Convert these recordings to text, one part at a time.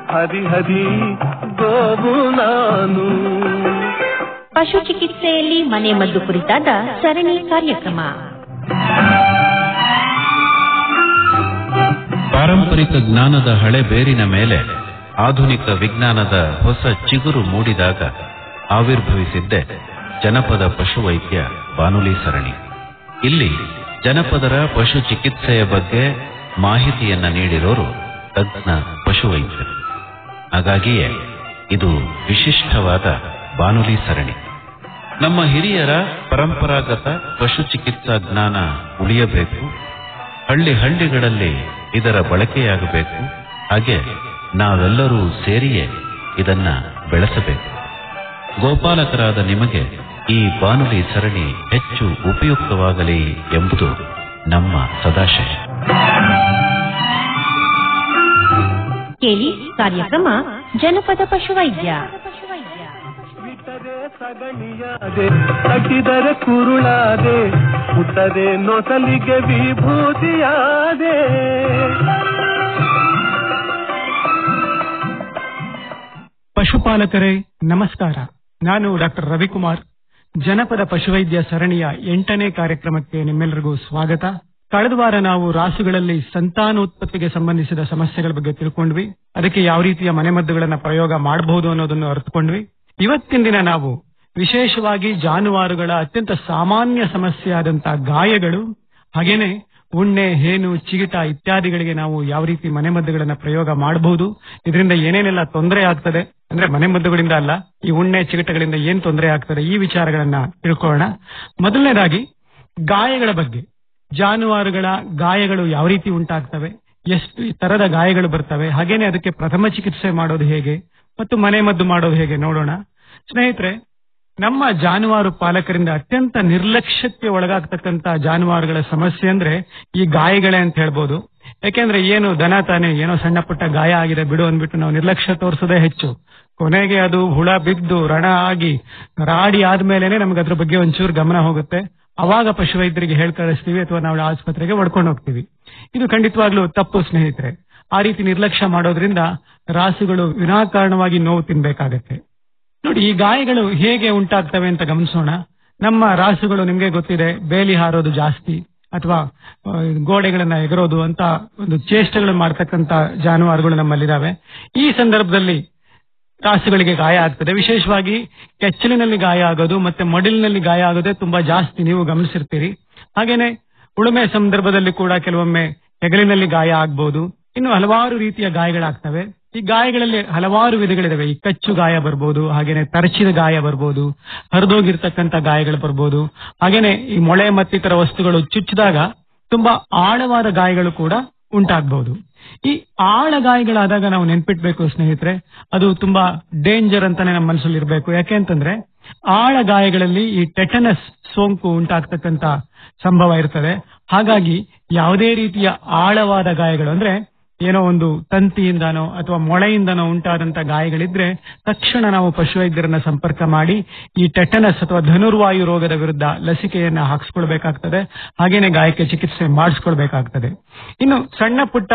ಹರಿ ಹರಿ ಗೋವು ನಾನು ಪಶು ಚಿಕಿತ್ಸೆಯಲ್ಲಿ ಮನೆ ಮದ್ದು ಕುರಿತಾದ ಸರಣಿ ಕಾರ್ಯಕ್ರಮ ಪಾರಂಪರಿಕ ಜ್ಞಾನದ ಹಳೆ ಬೇರಿನ ಮೇಲೆ ಆಧುನಿಕ ವಿಜ್ಞಾನದ ಹೊಸ ಚಿಗುರು ಮೂಡಿದಾಗ ಆವಿರ್ಭವಿಸಿದ್ದೆ ಜನಪದ ಪಶುವೈದ್ಯ ಬಾನುಲಿ ಸರಣಿ ಇಲ್ಲಿ ಜನಪದರ ಪಶು ಚಿಕಿತ್ಸೆಯ ಬಗ್ಗೆ ಮಾಹಿತಿಯನ್ನ ನೀಡಿರೋರು ತಜ್ಞ ಪಶುವೈದ್ಯರು ಹಾಗಾಗಿಯೇ ಇದು ವಿಶಿಷ್ಟವಾದ ಬಾನುಲಿ ಸರಣಿ ನಮ್ಮ ಹಿರಿಯರ ಪರಂಪರಾಗತ ಪಶು ಚಿಕಿತ್ಸಾ ಜ್ಞಾನ ಉಳಿಯಬೇಕು ಹಳ್ಳಿ ಹಳ್ಳಿಗಳಲ್ಲಿ ಇದರ ಬಳಕೆಯಾಗಬೇಕು ಹಾಗೆ ನಾವೆಲ್ಲರೂ ಸೇರಿಯೇ ಇದನ್ನ ಬೆಳೆಸಬೇಕು ಗೋಪಾಲಕರಾದ ನಿಮಗೆ ಈ ಬಾನುಲಿ ಸರಣಿ ಹೆಚ್ಚು ಉಪಯುಕ್ತವಾಗಲಿ ಎಂಬುದು ನಮ್ಮ ಸದಾಶಯ ಕೇಳಿ ಕಾರ್ಯಕ್ರಮ ಜನಪದ ಪಶುವೈದ್ಯ ಬಿಟ್ಟರೆ ಸಗಣಿಯಾದೆ ತಟ್ಟಿದರೆ ಕುರುಳಾದೆ ಹುಟ್ಟರೆ ನೊಸಲಿಗೆ ವಿಭೂತಿಯಾದೆ ಪಶುಪಾಲಕರೇ ನಮಸ್ಕಾರ ನಾನು ಡಾಕ್ಟರ್ ರವಿಕುಮಾರ್ ಜನಪದ ಪಶುವೈದ್ಯ ಸರಣಿಯ ಎಂಟನೇ ಕಾರ್ಯಕ್ರಮಕ್ಕೆ ನಿಮ್ಮೆಲ್ಲರಿಗೂ ಸ್ವಾಗತ ಕಳೆದ ವಾರ ನಾವು ರಾಸುಗಳಲ್ಲಿ ಸಂತಾನೋತ್ಪತ್ತಿಗೆ ಸಂಬಂಧಿಸಿದ ಸಮಸ್ಯೆಗಳ ಬಗ್ಗೆ ತಿಳ್ಕೊಂಡ್ವಿ ಅದಕ್ಕೆ ಯಾವ ರೀತಿಯ ಮನೆಮದ್ದುಗಳನ್ನ ಪ್ರಯೋಗ ಮಾಡಬಹುದು ಅನ್ನೋದನ್ನು ಅರ್ಥಕೊಂಡ್ವಿ ಇವತ್ತಿನ ದಿನ ನಾವು ವಿಶೇಷವಾಗಿ ಜಾನುವಾರುಗಳ ಅತ್ಯಂತ ಸಾಮಾನ್ಯ ಸಮಸ್ಯೆ ಆದಂತಹ ಗಾಯಗಳು ಹಾಗೇನೆ ಉಣ್ಣೆ ಹೇನು ಚಿಗಿಟ ಇತ್ಯಾದಿಗಳಿಗೆ ನಾವು ಯಾವ ರೀತಿ ಮನೆಮದ್ದುಗಳನ್ನ ಪ್ರಯೋಗ ಮಾಡಬಹುದು ಇದರಿಂದ ಏನೇನೆಲ್ಲ ತೊಂದರೆ ಆಗ್ತದೆ ಅಂದ್ರೆ ಮನೆಮದ್ದುಗಳಿಂದ ಅಲ್ಲ ಈ ಉಣ್ಣೆ ಚಿಗಿಟಗಳಿಂದ ಏನ್ ತೊಂದರೆ ಆಗ್ತದೆ ಈ ವಿಚಾರಗಳನ್ನ ತಿಳ್ಕೊಳ್ಳೋಣ ಮೊದಲನೇದಾಗಿ ಗಾಯಗಳ ಬಗ್ಗೆ ಜಾನುವಾರುಗಳ ಗಾಯಗಳು ಯಾವ ರೀತಿ ಉಂಟಾಗ್ತವೆ ಎಷ್ಟು ತರದ ಗಾಯಗಳು ಬರ್ತವೆ ಹಾಗೇನೆ ಅದಕ್ಕೆ ಪ್ರಥಮ ಚಿಕಿತ್ಸೆ ಮಾಡೋದು ಹೇಗೆ ಮತ್ತು ಮನೆಮದ್ದು ಮಾಡೋದು ಹೇಗೆ ನೋಡೋಣ ಸ್ನೇಹಿತರೆ ನಮ್ಮ ಜಾನುವಾರು ಪಾಲಕರಿಂದ ಅತ್ಯಂತ ನಿರ್ಲಕ್ಷ್ಯಕ್ಕೆ ಒಳಗಾಗ್ತಕ್ಕಂತ ಜಾನುವಾರುಗಳ ಸಮಸ್ಯೆ ಅಂದ್ರೆ ಈ ಗಾಯಗಳೇ ಅಂತ ಹೇಳ್ಬೋದು ಯಾಕೆಂದ್ರೆ ಏನು ದನ ತಾನೇ ಏನೋ ಸಣ್ಣ ಪುಟ್ಟ ಗಾಯ ಆಗಿದೆ ಬಿಡು ಅಂದ್ಬಿಟ್ಟು ನಾವು ನಿರ್ಲಕ್ಷ್ಯ ತೋರಿಸೋದೇ ಹೆಚ್ಚು ಕೊನೆಗೆ ಅದು ಹುಳ ಬಿದ್ದು ರಣ ಆಗಿ ರಾಡಿ ಆದ್ಮೇಲೆನೆ ನಮ್ಗೆ ಅದ್ರ ಬಗ್ಗೆ ಒಂಚೂರು ಗಮನ ಹೋಗುತ್ತೆ ಅವಾಗ ಪಶುವೈದ್ಯರಿಗೆ ಹೇಳ್ ಕಳಿಸ್ತೀವಿ ಅಥವಾ ನಾವು ಆಸ್ಪತ್ರೆಗೆ ಹೊಡ್ಕೊಂಡು ಹೋಗ್ತೀವಿ ಇದು ಖಂಡಿತವಾಗ್ಲೂ ತಪ್ಪು ಸ್ನೇಹಿತರೆ ಆ ರೀತಿ ನಿರ್ಲಕ್ಷ್ಯ ಮಾಡೋದ್ರಿಂದ ರಾಸುಗಳು ವಿನಾಕಾರಣವಾಗಿ ನೋವು ತಿನ್ಬೇಕಾಗತ್ತೆ ನೋಡಿ ಈ ಗಾಯಗಳು ಹೇಗೆ ಉಂಟಾಗ್ತವೆ ಅಂತ ಗಮನಿಸೋಣ ನಮ್ಮ ರಾಸುಗಳು ನಿಮ್ಗೆ ಗೊತ್ತಿದೆ ಬೇಲಿ ಹಾರೋದು ಜಾಸ್ತಿ ಅಥವಾ ಆ, ಗೋಡೆಗಳನ್ನ ಎಗರೋದು ಅಂತ ಒಂದು ಚೇಷ್ಟೆಗಳು ಮಾಡ್ತಕ್ಕಂತ ಜಾನುವಾರುಗಳು ನಮ್ಮಲ್ಲಿದ್ದಾವೆ ಈ ಸಂದರ್ಭದಲ್ಲಿ ರಾಸುಗಳಿಗೆ ಗಾಯ ಆಗ್ತದೆ ವಿಶೇಷವಾಗಿ ಕೆಚ್ಚಲಿನಲ್ಲಿ ಗಾಯ ಆಗೋದು ಮತ್ತೆ ಮಡಿಲಿನಲ್ಲಿ ಗಾಯ ಆಗೋದೇ ತುಂಬಾ ಜಾಸ್ತಿ ನೀವು ಗಮನಿಸಿರ್ತೀರಿ ಹಾಗೇನೆ ಉಳುಮೆ ಸಂದರ್ಭದಲ್ಲಿ ಕೂಡ ಕೆಲವೊಮ್ಮೆ ಹೆಗಲಿನಲ್ಲಿ ಗಾಯ ಆಗ್ಬಹುದು ಇನ್ನು ಹಲವಾರು ರೀತಿಯ ಗಾಯಗಳಾಗ್ತವೆ ಈ ಗಾಯಗಳಲ್ಲಿ ಹಲವಾರು ವಿಧಗಳಿದಾವೆ ಈ ಕಚ್ಚು ಗಾಯ ಬರ್ಬೋದು ಹಾಗೇನೆ ತರಚಿದ ಗಾಯ ಬರ್ಬೋದು ಹರಿದೋಗಿರ್ತಕ್ಕಂಥ ಗಾಯಗಳು ಬರ್ಬೋದು ಹಾಗೇನೆ ಈ ಮೊಳೆ ಮತ್ತಿತರ ವಸ್ತುಗಳು ಚುಚ್ಚಿದಾಗ ತುಂಬಾ ಆಳವಾದ ಗಾಯಗಳು ಕೂಡ ಉಂಟಾಗಬಹುದು ಈ ಆಳ ಗಾಯಗಳಾದಾಗ ನಾವು ನೆನ್ಪಿಟ್ಬೇಕು ಸ್ನೇಹಿತರೆ ಅದು ತುಂಬಾ ಡೇಂಜರ್ ಅಂತಾನೆ ನಮ್ಮ ಮನಸ್ಸಲ್ಲಿ ಇರಬೇಕು ಯಾಕೆ ಅಂತಂದ್ರೆ ಆಳ ಗಾಯಗಳಲ್ಲಿ ಈ ಟೆಟನಸ್ ಸೋಂಕು ಉಂಟಾಗ್ತಕ್ಕಂತ ಸಂಭವ ಇರ್ತದೆ ಹಾಗಾಗಿ ಯಾವುದೇ ರೀತಿಯ ಆಳವಾದ ಗಾಯಗಳು ಅಂದ್ರೆ ಏನೋ ಒಂದು ತಂತಿಯಿಂದನೋ ಅಥವಾ ಮೊಳೆಯಿಂದನೋ ಉಂಟಾದಂತ ಗಾಯಗಳಿದ್ರೆ ತಕ್ಷಣ ನಾವು ಪಶುವೈದ್ಯರನ್ನ ಸಂಪರ್ಕ ಮಾಡಿ ಈ ಟೆಟನಸ್ ಅಥವಾ ಧನುರ್ವಾಯು ರೋಗದ ವಿರುದ್ಧ ಲಸಿಕೆಯನ್ನ ಹಾಕ್ಸ್ಕೊಳ್ಬೇಕಾಗ್ತದೆ ಹಾಗೇನೆ ಗಾಯಕ್ಕೆ ಚಿಕಿತ್ಸೆ ಮಾಡಿಸ್ಕೊಳ್ಬೇಕಾಗ್ತದೆ ಇನ್ನು ಸಣ್ಣ ಪುಟ್ಟ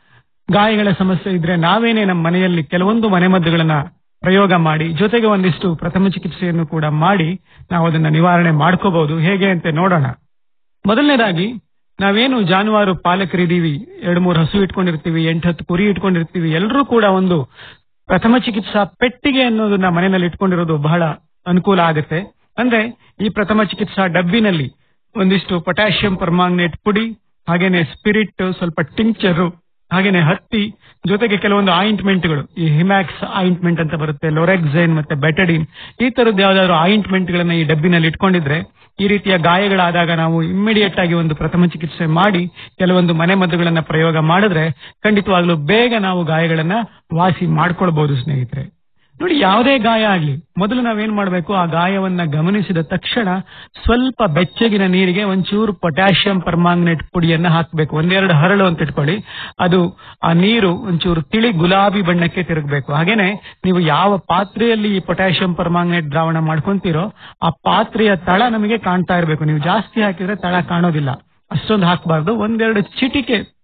ಗಾಯಗಳ ಸಮಸ್ಯೆ ಇದ್ರೆ ನಾವೇನೆ ನಮ್ಮ ಮನೆಯಲ್ಲಿ ಕೆಲವೊಂದು ಮನೆಮದ್ದುಗಳನ್ನ ಪ್ರಯೋಗ ಮಾಡಿ ಜೊತೆಗೆ ಒಂದಿಷ್ಟು ಪ್ರಥಮ ಚಿಕಿತ್ಸೆಯನ್ನು ಕೂಡ ಮಾಡಿ ನಾವು ಅದನ್ನ ನಿವಾರಣೆ ಮಾಡ್ಕೋಬಹುದು ಹೇಗೆ ಅಂತ ನೋಡೋಣ ಮೊದಲನೇದಾಗಿ ನಾವೇನು ಜಾನುವಾರು ಪಾಲಕರಿದ್ದೀವಿ ಎರಡು ಮೂರು ಹಸು ಇಟ್ಕೊಂಡಿರ್ತೀವಿ ಎಂಟು ಹತ್ತು ಕುರಿ ಇಟ್ಕೊಂಡಿರ್ತೀವಿ ಎಲ್ಲರೂ ಕೂಡ ಒಂದು ಪ್ರಥಮ ಚಿಕಿತ್ಸಾ ಪೆಟ್ಟಿಗೆ ಅನ್ನೋದನ್ನ ಮನೆಯಲ್ಲಿ ಇಟ್ಕೊಂಡಿರೋದು ಬಹಳ ಅನುಕೂಲ ಆಗುತ್ತೆ ಅಂದ್ರೆ ಈ ಪ್ರಥಮ ಚಿಕಿತ್ಸಾ ಡಬ್ಬಿನಲ್ಲಿ ಒಂದಿಷ್ಟು ಪೊಟ್ಯಾಷಿಯಂ ಪರ್ಮಾಂಗನೇಟ್ ಪುಡಿ ಹಾಗೇನೆ ಸ್ಪಿರಿಟ್ ಸ್ವಲ್ಪ ಟಿಂಕ್ಚರ್ ಹಾಗೇನೆ ಹತ್ತಿ ಜೊತೆಗೆ ಕೆಲವೊಂದು ಆಯಿಂಟ್ಮೆಂಟ್ಗಳು ಈ ಹಿಮ್ಯಾಕ್ಸ್ ಆಯಿಂಟ್ಮೆಂಟ್ ಅಂತ ಬರುತ್ತೆ ಲೊರೆಕ್ಸೈನ್ ಮತ್ತೆ ಬೆಟಡಿನ್ ಈ ತರದ್ದು ಯಾವ್ದಾದ್ರು ಆಯಿಂಟ್ಮೆಂಟ್ ಗಳನ್ನ ಈ ಡಬ್ಬಿನಲ್ಲಿ ಇಟ್ಕೊಂಡಿದ್ರೆ ಈ ರೀತಿಯ ಗಾಯಗಳಾದಾಗ ನಾವು ಇಮ್ಮಿಡಿಯೇಟ್ ಆಗಿ ಒಂದು ಪ್ರಥಮ ಚಿಕಿತ್ಸೆ ಮಾಡಿ ಕೆಲವೊಂದು ಮನೆ ಮದ್ದುಗಳನ್ನ ಪ್ರಯೋಗ ಮಾಡಿದ್ರೆ ಖಂಡಿತವಾಗ್ಲೂ ಬೇಗ ನಾವು ಗಾಯಗಳನ್ನ ವಾಸಿ ಮಾಡ್ಕೊಳ್ಬಹುದು ಸ್ನೇಹಿತರೆ ನೋಡಿ ಯಾವುದೇ ಗಾಯ ಆಗ್ಲಿ ಮೊದಲು ನಾವೇನ್ ಮಾಡ್ಬೇಕು ಆ ಗಾಯವನ್ನ ಗಮನಿಸಿದ ತಕ್ಷಣ ಸ್ವಲ್ಪ ಬೆಚ್ಚಗಿನ ನೀರಿಗೆ ಒಂಚೂರು ಪೊಟ್ಯಾಷಿಯಂ ಪರ್ಮಾಂಗನೇಟ್ ಪುಡಿಯನ್ನ ಹಾಕ್ಬೇಕು ಒಂದೆರಡು ಹರಳು ಅಂತ ಇಟ್ಕೊಳ್ಳಿ ಅದು ಆ ನೀರು ಒಂಚೂರು ತಿಳಿ ಗುಲಾಬಿ ಬಣ್ಣಕ್ಕೆ ತಿರುಗಬೇಕು ಹಾಗೇನೆ ನೀವು ಯಾವ ಪಾತ್ರೆಯಲ್ಲಿ ಈ ಪೊಟ್ಯಾಷಿಯಂ ಪರ್ಮಾಂಗನೇಟ್ ದ್ರಾವಣ ಮಾಡ್ಕೊಂತೀರೋ ಆ ಪಾತ್ರೆಯ ತಳ ನಮಗೆ ಕಾಣ್ತಾ ಇರಬೇಕು ನೀವು ಜಾಸ್ತಿ ಹಾಕಿದ್ರೆ ತಳ ಕಾಣೋದಿಲ್ಲ ಅಷ್ಟೊಂದು ಹಾಕಬಾರ್ದು ಒಂದೆರಡು ಚಿಟಿಕೆ